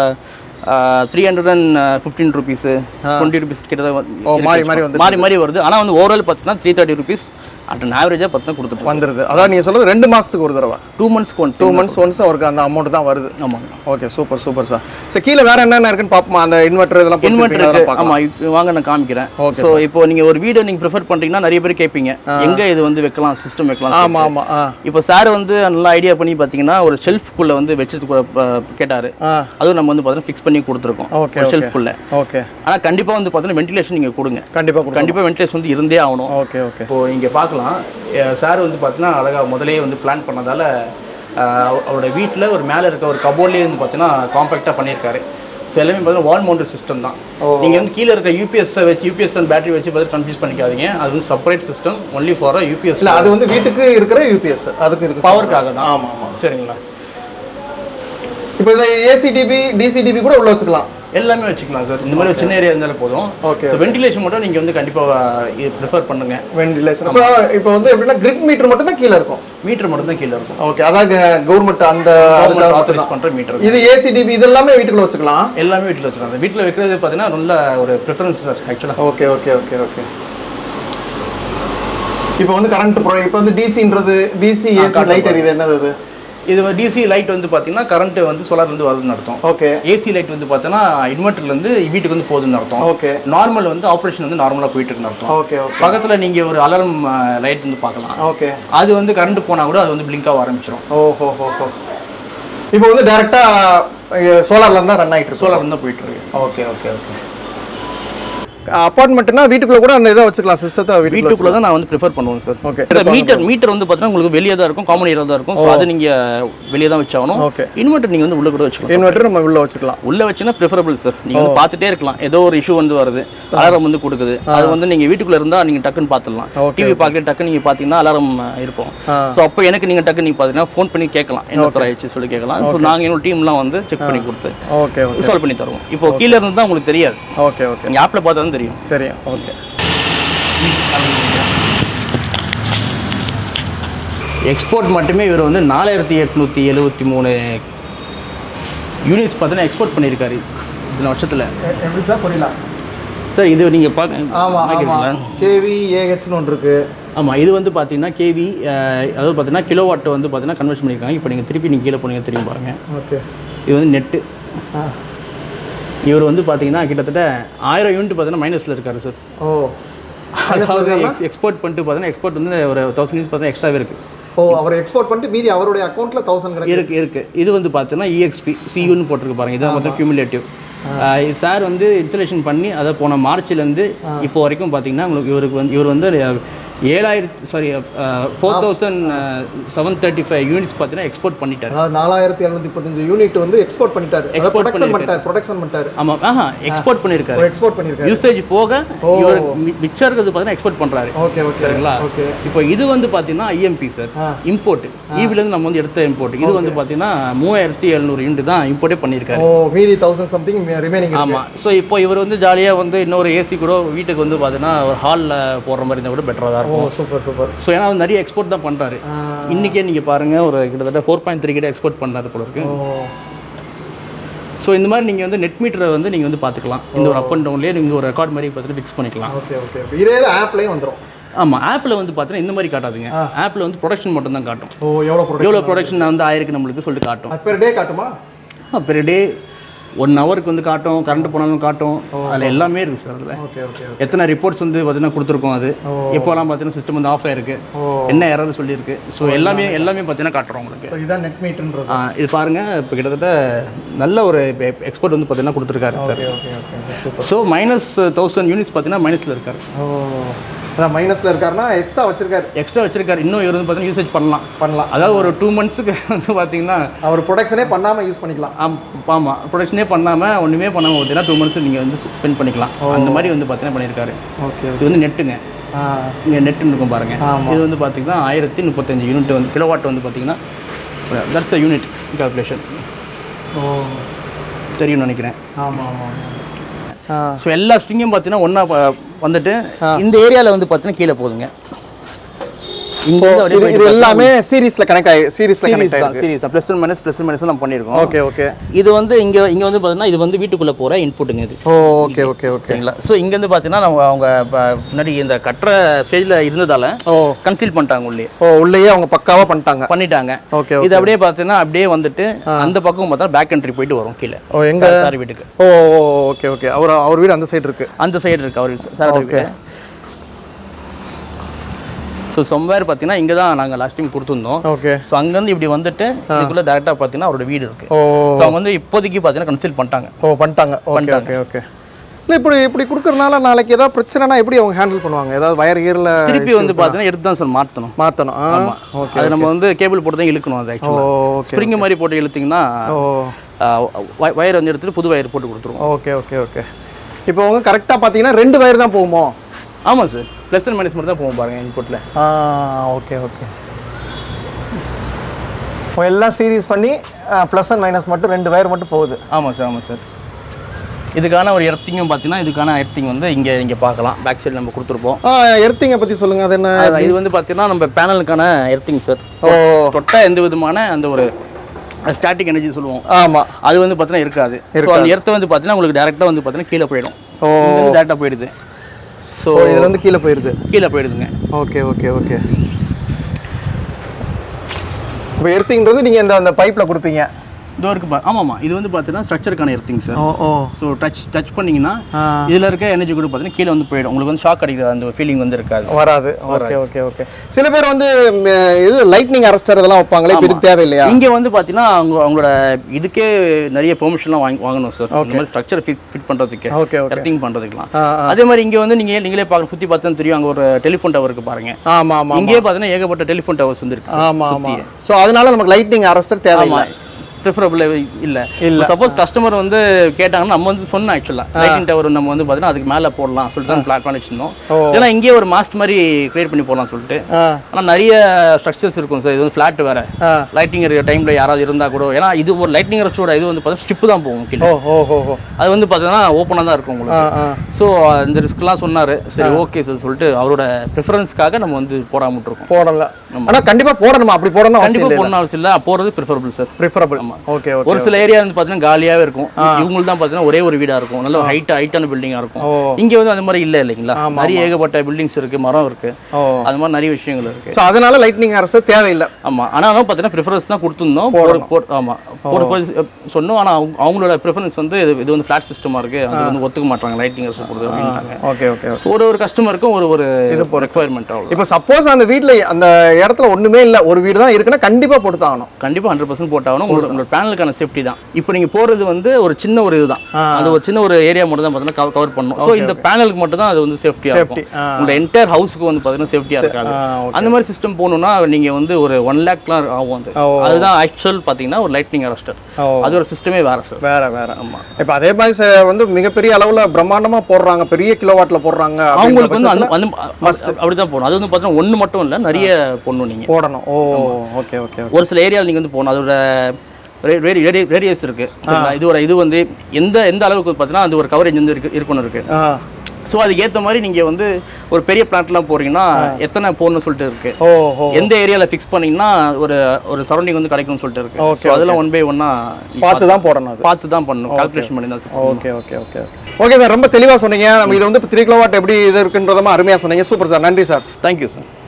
three hundred and fifteen rupees twenty rupees கிட்ட ஓ, மாறி மாறி வந்துட்டு மாறி மாறி வருது ஆனால் வந்து ஓவரால் பார்த்தீங்கன்னா three thirty rupees at an ஆவரேஜாக பார்த்தீங்கன்னா கொடுத்துட்டு வந்துருது அதான் நீங்கள் சொல்றது ரெண்டு மாசத்துக்கு ஒரு தடவை டூ மந்த்ஸ்க்கு ஒன் டூ மந்த்ஸ் ஒன்ஸ் அவருக்கு அந்த அமௌண்ட் தான் வருது ஆமாங்க ஓகே சூப்பர் சூப்பர் சார் சரி கீழே வேற என்னென்ன இருக்குன்னு பார்ப்போமா அந்த இன்வெர்டர் இதெல்லாம் இன்வெர்டர் போட்டுருப்பீங்க, அதெல்லாம் பார்க்கலாம். ஆமா இப்போ வாங்க நான் காமிக்கிறேன் Okay, ஸோ இப்போ நீங்க ஒரு வீடு நீங்க ப்ரிஃபர் பண்றீங்கன்னா நிறைய பேர் கேட்பீங்க எங்க இது வந்து வைக்கலாம் சிஸ்டம் வைக்கலாம் ஆமா ஆமா ஆ இப்போ சார் வந்து நல்லா ஐடியா பண்ணி பார்த்தீங்கன்னா ஒரு ஷெல்ஃப்குள்ளே வந்து வச்சது கூட ப- கேட்டாரு ஆ அதுவும் நம்ம வந்து பார்த்தீங்கன்னா ஃபிக்ஸ் பண்ணி கொடுத்துருக்கோம் Okay, okay. ஷெல்ஃப்குள்ளே ஓகே ஆனால் கண்டிப்பாக வந்து பார்த்தீங்கன்னா வென்டிலேஷன் நீங்கள் கொடுங்க கண்டிப்பா கொடுங்க கண்டிப்பாக வென்டிலேஷன் வந்து இருந்தே ஆகணும் ஓகே ஓகே இப்போ இங்கே பார்க்கலாம் சார் வந்து பார்த்தீங்கன்னா அழகாக முதலே வந்து பிளான் பண்ணதால அஹ், அவ- அவரோட வீட்டில் ஒரு மேலே இருக்க ஒரு கபோர்ட்லேயே வந்து பார்த்தீங்கன்னா காம்பேக்டாக பண்ணியிருக்காரு ஸோ எல்லாமே பார்த்தீங்கன்னா வால் மவுண்டட் சிஸ்டம் தான் நீங்கள் வந்து கீழே இருக்க யூபிஎஸ் வச்சு யூபிஎஸ் அண்ட் பேட்டரி வச்சு பார்த்து கன்ஃபியூஸ் பண்ணிக்காதீங்க அது வந்து separate system only for UPS இல்ல அது வந்து வீட்டுக்கு இருக்கிற யூபிஎஸ் அதுக்கு இதுக்கு பவருக்காக தான் ஆமா ஆமா சரிங்களா இப்போ இந்த ஏசிடிபி டிசிடிபி கூட உள்ள வச்சுக்கலாம் எல்லாமே வச்சுக்கலாம் சார் இந்த மாதிரி ஒரு சின்ன ஏரியா இருந்தாலும் போதும் ஓகே ஸோ வென்டிலேஷன் மட்டும் நீங்கள் வந்து கண்டிப்பாக ப்ரிஃபர் பண்ணுங்க வென்டிலேஷன் இப்போ இப்போ வந்து எப்படின்னா கிரிட் மீட்டர் மட்டும் தான் கீழே இருக்கும் மீட்டர் மட்டும் தான் கீழே இருக்கும் ஓகே அதாவது கவர்மெண்ட் அந்த அதுக்காக மட்டும் ஆத்தரைஸ் பண்ணுற மீட்டர் இது ஏசிடிபி இது எல்லாமே வீட்டுக்குள்ள வச்சுக்கலாம் எல்லாமே வீட்டில் வச்சுருக்காங்க வீட்டில் வைக்கிறது பார்த்தீங்கன்னா நல்ல ஒரு ப்ரிஃபரன்ஸ் சார் ஆக்சுவலாக ஓகே ஓகே ஓகே ஓகே இப்போ வந்து கரண்ட் ப்ரோ இப்போ வந்து டிசின்றது டிசி ஏசி லைட் எரியுது என்னது அது இது டிசி லைட் வந்து பார்த்தீங்கன்னா கரண்ட் வந்து சோலார்லேருந்து வருதுன்னு அர்த்தம் ஓகே ஏசி ஏசி லைட் வந்து பார்த்தீங்கன்னா இன்வெர்ட்டர்லேருந்து வீட்டுக்கு வந்து போகுதுன்னு அர்த்தம் ஓகே நார்மல் வந்து ஆப்ரேஷன் வந்து நார்மலாக போயிட்டு இருக்குன்னு அர்த்தம் ஓகே ஓகே பக்கத்தில் நீங்கள் ஒரு அலாரம் லைட் வந்து பார்க்கலாம் ஓகே அது வந்து கரண்ட் போனால் கூட அது வந்து blink ஆக ஆரம்பிச்சிடும் ஓஹோ ஹோ ஹோ இப்போ வந்து டேரெக்டாக சோலார்ல தான் ரன் ஆயிட்டு இருக்கு சோலார் தான் போயிட்டு இருக்கு ஓகே ஓகே ஓகே அப்பார்ட்மெண்ட்னா வீட்டுக்குள்ள கூட அந்த இதை வச்சுக்கலாம் சிஸ்டத்தை வீட்டுக்குள்ள வீட்டுக்குள்ள தான் நான் வந்து ப்ரிஃபர் பண்ணுவேன் சார் ஓகே இந்த மீட்டர் மீட்டர் வந்து பார்த்தீங்கன்னா உங்களுக்கு வெளியே தான் இருக்கும் காமன் ஏரியா தான் இருக்கும் ஸோ அது நீங்கள் வெளியே தான் வச்சாகணும் ஓகே இன்வெர்ட்டர் நீங்கள் வந்து உள்ள கூட வச்சுக்கலாம் இன்வெர்டர் நம்ம உள்ள வச்சுக்கலாம் உள்ள வச்சுன்னா ப்ரிஃபரபிள் சார் நீங்கள் வந்து பார்த்துட்டே இருக்கலாம் ஏதோ ஒரு இஷ்யூ வந்து வருது அலாரம் வந்து கொடுக்குது அது வந்து நீங்கள் வீட்டுக்குள்ள இருந்தால் நீங்கள் டக்குன்னு பார்த்துடலாம் Okay, டிவி பார்க்க டக்குன்னு நீங்கள் பார்த்தீங்கன்னா அலாரம் இருக்கும் ஆ. ஸோ அப்போ எனக்கு நீங்கள் டக்குன்னு நீங்கள் பார்த்தீங்கன்னா ஃபோன் பண்ணி கேட்கலாம் என்ன சார் ஆயிடுச்சு சொல்லி கேட்கலாம் ஸோ நாங்கள் என்னோட டீம்லாம் வந்து செக் பண்ணி கொடுத்து ஓகே ஓகே இன்ஸ்டால் பண்ணி தருவோம் இப்போ கீழே இருந்து தான் உங்களுக்கு தெரியாது ஓகே ஓகே நீங்கள் ஆப்பில் பார்த்தா தான் தெரியும் தெரியும் ஓகே எக்ஸ்போர்ட் மட்டுமே இவர் வந்து நாலாயிரத்தி எட்நூற்றி எழுபத்தி மூணு யூனிட்ஸ் பார்த்தீங்கன்னா எக்ஸ்போர்ட் பண்ணியிருக்காரு இத்தனை வருஷத்தில் எப்படி சார் புரியல சார் இது நீங்கள் பார்க்க ஆமா ஆமா கேவி ஏஹெச்னு ஒன்று இருக்கு ஆமாம் இது வந்து பார்த்தீங்கன்னா கேவி அதாவது பார்த்தீங்கன்னா கிலோ வாட் வந்து பார்த்தீங்கன்னா கன்வெர்ட் பண்ணியிருக்காங்க இப்போ நீங்கள் திருப்பி நீங்கள் கீழே போனீங்க தெரியும் பாருங்கள் ஓகே இது வந்து நெட்டு ஆ இவர் வந்து பார்த்தீங்கன்னா கிட்டத்தட்ட ஆயிரம் யூனிட் பார்த்தீங்கன்னா மைனஸில் இருக்காரு சார் ஓ அதாவது எக்ஸ்போர்ட் பண்ணிட்டு பார்த்தீங்கன்னா எக்ஸ்போர்ட் வந்து ஒரு தௌசண்ட் யூனிட்ஸ் பார்த்தீங்கன்னா எக்ஸ்ட்ராவே இருக்குது ஓ அவர் எக்ஸ்போர்ட் பண்ணிட்டு மீதி அவருடைய அக்கௌண்ட்ல தௌசண்ட் கிடைக்கும் இருக்கு இருக்கு இது வந்து பார்த்தீங்கன்னா இஎக்ஸ்பி சியூன்னு போட்டிருக்கு பாருங்க இதான் பார்த்தா கியூமுலேட்டிவ் சார் வந்து இன்ஸ்டலேஷன் பண்ணி அதை போன மார்ச்லேருந்து இப்போ வரைக்கும் பார்த்தீங்கன்னா உங்களுக்கு இவருக்கு வந்து இவர் வந்து ஏழாயிரத்து sorry four thousand seven thirty five units பார்த்தீங்கன்னா எக்ஸ்போர்ட் பண்ணிட்டார் அதாவது நாலாயிரத்தி எழுநூத்தி முப்பத்தஞ்சு யூனிட் வந்து எக்ஸ்போர்ட் பண்ணிட்டாரு Export ப்ரொடக்ஷன் பண்ணிட்டாரு ப்ரொடக்ஷன் பண்ணிட்டாரு ஆமாம் ஆஹா எக்ஸ்போர்ட் பண்ணியிருக்காரு எக்ஸ்போர்ட் பண்ணிருக்காரு யூசேஜ் போக இவர் மி- மிச்சம் இருக்கிறது பார்த்தீங்கன்னா எக்ஸ்போர்ட் பண்ணுறாரு ஓகே ஓகே சரிங்களா ஓகே இப்போ இது வந்து பார்த்தீங்கன்னா ஐஎம்பி சார் ஆ. இம்போர்ட் ஈவிலேருந்து நம்ம வந்து எடுத்த இம்போர்ட் இது வந்து பார்த்தீங்கன்னா மூவாயிரத்தி எழுநூறு யூனிட் தான் இம்போர்ட்டே பண்ணியிருக்காரு ஓ மீதி தௌசண்ட் சம்திங் ரிமைனிங் ஆமாம் ஸோ இப்போ இவர் வந்து ஜாலியாக வந்து இன்னொரு ஏசி கூட வீட்டுக்கு வந்து பார்த்தீங்கன்னா ஒரு ஹாலில் போடுற மாதிரி இருந்தால் கூட பெட்டராக தான் ஓ இருக்கும் சூப்பர் சூப்பர் ஸோ ஏன்னா அவர் நிறைய எக்ஸ்போர்ட் தான் பண்ணுறாரு இன்றைக்கே நீங்கள் பாருங்கள் ஒரு கிட்டத்தட்ட ஃபோர் பாயிண்ட் த்ரீ கிட்ட எக்ஸ்போர்ட் பண்ணுறாரு போல இருக்கு ஓ ஸோ இந்த மாதிரி நீங்கள் வந்து நெட் மீட்டரை வந்து நீங்கள் வந்து பார்த்துக்கலாம் இந்த ஒரு அப் அண்ட் டவுன்லேயே நீங்கள் ஒரு ரெக்கார்ட் மாதிரி பார்த்துட்டு ஃபிக்ஸ் பண்ணிக்கலாம் ஓகே ஓகே இதே ஆப்லயும் வந்துரும் ஆமாம் ஆப்பில் வந்து பார்த்தீங்கன்னா இந்த மாதிரி காட்டாதுங்க ஆப்பில் வந்து ப்ரொடக்ஷன் மட்டும் தான் காட்டும் ஓ எவ்வளோ ப்ராடக்ட் எவ்வளோ ப்ரொடக்ஷன் வந்து ஆயிருக்கு நம்மளுக்கு சொல்லிட்டு காட்டும் பெர் டே காட்டுமா பெர் டே ஒன் ஹவருக்கு வந்து காட்டும் கரண்ட் போனாலும் காட்டும் அதில் எல்லாமே இருக்குது சார் அதில் ஓகே ஓகே எத்தனை ரிப்போர்ட்ஸ் வந்து பார்த்தீங்கன்னா கொடுத்துருக்கோம் அது எப்போலாம் பார்த்தீங்கன்னா சிஸ்டம் வந்து ஆஃப் ஆயிருக்கு ஓ என்ன எரர் சொல்லியிருக்கு ஸோ எல்லாமே எல்லாமே பார்த்தீங்கன்னா காட்டுறோம் உங்களுக்கு ஸோ இதான் நெட் மீட்ன்றது ஆ, இது பாருங்க இப்போ கிட்டத்தட்ட நல்ல ஒரு எக்ஸ்போர்ட் வந்து பார்த்தீங்கன்னா கொடுத்துருக்காரு sir okay okay okay super so minus thousand units பார்த்தீங்கன்னா மைனஸில் இருக்காரு ஓ அதான் மைனஸ்ல இருக்காருன்னா எக்ஸ்ட்ரா வச்சிருக்காரு எக்ஸ்ட்ரா வச்சிருக்காரு இன்னும் இவர் வந்து பார்த்தீங்கன்னா யூசேஜ் பண்ணலாம் பண்ணலாம் அதாவது ஒரு டூ மந்த்ஸுக்கு வந்து பார்த்தீங்கன்னா அவர் ப்ரொடக்ஷனே பண்ணாம யூஸ் பண்ணிக்கலாம் ஆமாம் ப்ரொடக்ஷனே பண்ணாமல் ஒன்றுமே பண்ணாமல் பார்த்தீங்கன்னா டூ மந்த்ஸ் நீங்கள் வந்து ஸ்பெண்ட் பண்ணிக்கலாம் அந்த மாதிரி வந்து பார்த்தீங்கன்னா பண்ணியிருக்காரு ஓகே இது வந்து நெட்டுங்க ஆ இங்கே நெட்டுன்னு இருக்கும் பாருங்க ஆமா. இது வந்து பார்த்தீங்கன்னா ஆயிரத்தி முப்பத்தஞ்சு யூனிட் வந்து கிலோவாட் வந்து பார்த்தீங்கன்னா தட்ஸ் அ யூனிட் கால்குலேஷன் ஓ தெரியும்னு நினைக்கிறேன் ஆமாம் ஆமாம் ஆ ஸோ எல்லா ஸ்ட்ரிங்கும் பார்த்தீங்கன்னா ஒன்றா வந்துட்டு இந்த ஏரியாவில் வந்து பார்த்தீங்கன்னா கீழே போகுதுங்க இங்கே வந்து இது இது எல்லாமே சீரிஸ்ல கனெக்ட் ஆகி சீரிஸ்ல கனெக்ட் சீரிஸ் ஆயிருக்கு series plus one minus plus one minus நம்ம பண்ணியிருக்கோம் ஓகே ஓகே இது வந்து இங்கே இங்கே வந்து பார்த்தீங்கன்னா இது வந்து வீட்டுக்குள்ளே போகிற இன்புட்டுங்க இது ஓ ஓகே ஓகே ஓகே சரிங்களா ஸோ இங்கேருந்து பார்த்தீங்கன்னா நம்ம அவங்க ப- முன்னாடி இந்த கட்டுற ஸ்டேஜில் இருந்ததால ஓ கன்சீல் பண்ணிட்டாங்க உள்ளே ஓ உள்ளேயே அவங்க பக்காவா பண்ணிட்டாங்க பண்ணிட்டாங்க ஓகே இது அப்படியே பார்த்தீங்கன்னா அப்படியே வந்துட்டு அந்த பக்கம் பார்த்தா பேக் என்ட்ரி போயிட்டு வரும் கீழே ஓ எங்க சார் வீட்டுக்கு ஓ ஓ ஓகே ஓகே அவர் அவர் வீடு அந்த சைடு இருக்கு அந்த சைடு இருக்கு அவர் சார் வீடு ஸோ சொம்வேர் பார்த்தீங்கன்னா இங்கே தான் நாங்கள் லாஸ்ட் டைம் கொடுத்துருந்தோம் ஓகே ஸோ அங்கேருந்து இப்படி வந்துட்டு இதுக்குள்ளே டேரெக்டாக பார்த்தீங்கன்னா அவரோட வீடு இருக்கு ஓ ஸோ அவங்க வந்து இப்போதைக்கு பார்த்தீங்கன்னா கன்சல்ட் பண்ணிட்டாங்க ஓ பண்ணிட்டாங்க ஓகே ஓகே ஓகே இல்லை இப்படி இப்படி கொடுக்கறனால நாளைக்கு ஏதாவது பிரச்சனைனா எப்படி அவங்க ஹேண்டில் பண்ணுவாங்க ஏதாவது வயர் கீரில் திருப்பி வந்து பார்த்தீங்கன்னா எடுத்து தான் சார் மாற்றணும் மாற்றணும் ஆ ஓகே அது நம்ம வந்து கேபிள் போட்டு தான் இழுக்கணும் அது ஓ ஆக்சுவலாக ஓகே ஸ்ப்ரிங் மாதிரி போட்டு இழுத்தீங்கன்னா ஓ வயர் வந்து எடுத்துட்டு புது வயர் போட்டு கொடுத்துருவோம் ஓகே ஓகே ஓகே இப்போ அவங்க கரெக்டாக பார்த்தீங்கன்னா ரெண்டு வயர் தான் போகுமோ ஆமாம் சார் ப்ளஸ் அண்ட் மைனஸ் மட்டும் தான் போகும் பாருங்க இன்புட்டில் ஆ ஓகே ஓகே இப்போ எல்லாம் சீரிஸ் பண்ணி ப்ளஸ் அண்ட் மைனஸ் மட்டும் ரெண்டு வயர் மட்டும் போகுது ஆமாம் சார் ஆமாம் சார் இதுக்கான ஒரு எர்த்திங்கும் பார்த்தீங்கன்னா இதுக்கான எர்த்திங் வந்து இங்கே இங்கே பார்க்கலாம் பேக் சைடு நம்ம கொடுத்துருப்போம் ஆ எர்த்திங்கை பற்றி சொல்லுங்கள் அது என்ன அதான் இது வந்து பார்த்தீங்கன்னா நம்ம பேனலுக்கான எர்த்திங் சார் ஓ தொட்டா எந்த விதமான அந்த ஒரு ஸ்டாட்டிக் எனர்ஜி சொல்லுவோம் ஆமாம் அது வந்து பார்த்தீங்கன்னா இருக்காது ஸோ அந்த எர்த்தை வந்து பார்த்தீங்கன்னா உங்களுக்கு டேரெக்டாக வந்து பார்த்தீங்கன்னா கீழே போயிடும் ஓ இங்கேருந்து டேரெக்டாக போயிடுது ஸோ ஓ இதுல இருந்து கீழே போயிருது கீழே போயிடுதுங்க ஓகே ஓகே ஓகே இப்போ எர்த்திங்கிறது நீங்கள் இந்த அந்த பைப்பில் கொடுப்பீங்க இதோ இருக்கு பா ஆமாம்மா இது வந்து பார்த்தீங்கன்னா ஸ்ட்ரக்சருக்கான எர்த்திங் சார் ஓ ஓ ஸோ டச் டச் பண்ணிங்கன்னா ஆ. இதில் இருக்க எனர்ஜி கூட பார்த்தீங்கன்னா கீழே வந்து போயிடும் உங்களுக்கு வந்து ஷாக் அடிக்கிற அந்த ஃபீலிங் வந்து இருக்காது வராது ஓகே ஓகே ஓகே சில பேர் வந்து ம், இது லைட்னிங் அரஸ்டர் இதெல்லாம் வைப்பாங்களே இப்போ இதுக்கு தேவையில்லையா இங்கே வந்து பார்த்தீங்கன்னா அவங்க அவங்களோட இதுக்கே நிறைய பெர்மிஷன்லாம் வாங்கி வாங்கணும் சார் இந்த மாதிரி ஸ்ட்ரக்சர் ஃபிட் ஃபிட் பண்ணுறதுக்கு ஓகே ஓகே எர்த்திங் பண்ணுறதுக்குலாம் ஆ ஆ. அதே மாதிரி இங்கே வந்து நீங்கள் நீங்களே பார்க்க சுற்றி பார்த்தா தெரியும் அங்கே ஒரு டெலிஃபோன் டவர் இருக்கு பாருங்க ஆமா ஆமா இங்கேயே பார்த்தீங்கன்னா ஏகப்பட்ட டெலிஃபோன் டவர்ஸ் வந்து இருக்கு ஆமா ஆமா ஸோ அதனால நமக்கு லைட்னிங் அரஸ்டர் தேவையில்லை ப்ரிஃபரபிள் இல்லை இல்ல. சப்போஸ் கஸ்டமர் வந்து கேட்டாங்கன்னா நம்ம வந்து சொன்னோம் ஆக்சுவலாக லைட்டிங் டவர் நம்ம வந்து பார்த்தீங்கன்னா அதுக்கு மேலே போடலாம் சொல்லிட்டு தான் பிளான் பண்ணி வச்சிருந்தோம் ஓ. ஏன்னா இங்கேயே ஒரு மாஸ்ட் மாதிரி கிரியேட் பண்ணி போடலாம் சொல்லிட்டு ஆ ஆனால் நிறைய ஸ்ட்ரக்சர்ஸ் இருக்கும் சார் இது வந்து ஃப்ளாட் வேற ஆ லைட்டிங் இருக்கிற டைமில் யாராவது இருந்தால் கூட ஏன்னா இது ஒரு லைட்டிங் ரச்சோட இது வந்து பார்த்தீங்கன்னா ஸ்டிப்பு தான் போகும் கீழே ஓ ஓ ஓ ஓ அது வந்து பார்த்தீங்கன்னா ஓப்பனாக தான் இருக்கும் உங்களுக்கு ஆ ஆ ஸோ இந்த ரிஸ்க்லாம் சொன்னார் சரி ஓகே சார் சொல்லிட்டு அவரோட ப்ரிஃபரன்ஸ்க்காக நம்ம வந்து போடாம விட்டுருக்கோம் போடல ஆனா கண்டிப்பா போடணுமா அப்படி போடணும் அவசியம் கண்டிப்பாக இல்லை போடணும் அவசியம் இல்லை போகிறது preferable sir preferable okay okay ஒரு சில ஏரியா வந்து பார்த்தீங்கன்னா காலியாகவே இருக்கும் இவங்களுக்கு தான் பார்த்தீங்கன்னா ஒரே ஒரு வீடாக இருக்கும் நல்ல ஹைட் ஹைட்டான பில்டிங்காக இருக்கும் ஓ இங்கே வந்து அந்த மாதிரி இல்லை இல்லைங்களா நிறைய ஏகப்பட்ட பில்டிங்ஸ் இருக்கு மரம் இருக்கு ஓ அது மாதிரி நிறைய விஷயங்கள் இருக்கு ஸோ அதனால லைட்னிங் அரஸ்டர் தேவையில்லை ஆமா ஆனாலும் பார்த்தீங்கன்னா ப்ரிஃபரன்ஸ் தான் கொடுத்துருந்தோம் போட- போட- ஆமா போட போய் சொன்னோம் ஆனால் அவங்க அவங்களோட ப்ரிஃபரன்ஸ் வந்து இது இது வந்து ஃப்ளாட் சிஸ்டமாக இருக்கு அது வந்து ஒத்துக்க மாட்டாங்க லைட்டிங் கொடுத்து அப்படின்ட்டாங்க ஓகே ஓகே So, ஒரு ஒரு கஸ்டமருக்கும் ஒரு ஒரு ரெக்குவயர்மெண்ட் அவ்வளோ இப்போ சப்போஸ் அந்த வீட்ல அந்த இடத்துல ஒண்ணுமே இல்ல ஒரு வீடு தான் இருக்குன்னா கண்டிப்பா போட்டு தான் ஆகணும் கண்டிப்பாக ஹண்ட்ரட் பர்சன்ட் போட்டாகணும் உங்களோட உங்களோட பேனலுக்கான சேஃப்டி தான் இப்போ நீங்கள் போகிறது வந்து ஒரு சின்ன ஒரு இதுதான் ஆ. அது ஒரு சின்ன ஒரு ஏரியா மட்டும் தான் பார்த்தீங்கன்னா கவர் பண்ணணும் ஸோ இந்த பேனலுக்கு மட்டும் தான் அது வந்து சேஃப்டியாக சேஃப்டி இருக்கும் ஆ உங்களோட என்டையர் ஹவுஸுக்கு வந்து பார்த்தீங்கன்னா சேஃப்டியாக இருக்காது ஆ ஓகே அந்த மாதிரி சிஸ்டம் போகணுன்னா நீங்கள் வந்து ஒரு ஒன் லேக்லாம் ஆகும் அது ஓ. அதுதான் ஆக்சுவல் பார்த்தீங்கன்னா ஒரு லைட்னிங் அரஸ்டர் ஓ அது ஒரு சிஸ்டமே வேறு சார் வேற வேற ஆமா இப்போ அதே மாதிரி ச- வந்து மிகப்பெரிய அளவுல பிரம்மாண்டமா போடுறாங்க பெரிய கிலோவாட்ல போடுறாங்க அவங்களுக்கு வந்து அந்த அப்படின்ற அந்த அப்படி தான் போகணும் அது வந்து பார்த்தீங்கன்னா ஒன்று மட்டும் இல்லை நிறைய போடணும் நீங்கள் போடணும் ஓ ஓகே ஓகே ஒரு சில ஏரியாவில் நீங்கள் வந்து போகணும் அதோட ரேடியஸ் இருக்கு சரிங்களா இது ஒரு இது வந்து எந்த எந்த அளவுக்கு பார்த்தீங்கன்னா அது ஒரு கவரேஜ் வந்து இருக்கு இருக்கணும் இருக்கு ஆ ஸோ அதுக்கு ஏற்ற மாதிரி நீங்கள் வந்து ஒரு பெரிய பிளான்ட்லாம் போறீங்கன்னா எத்தனை போடணும்னு சொல்லிட்டு இருக்கு ஓ ஓ எந்த ஏரியாவில் ஃபிக்ஸ் பண்ணீங்கன்னா ஒரு ஒரு சரௌண்டிங் வந்து கிடைக்கும்னு சொல்லிட்டு இருக்கு Okay, ஸோ அதெல்லாம் ஒன் பை ஒன்னா பார்த்து தான் போடணும் அது பார்த்து தான் பண்ணணும் கால்குலேஷன் பண்ணி தான் செய்யணும். Okay okay okay okay sir ரொம்ப தெளிவா சொன்னீங்க நம்ம இது வந்து த்ரீ கிலோவாட் எப்படி இது இருக்குன்றதமா அருமையா சொன்னீங்க சூப்பர் சார் நன்றி சார் தேங்க்யூ சார்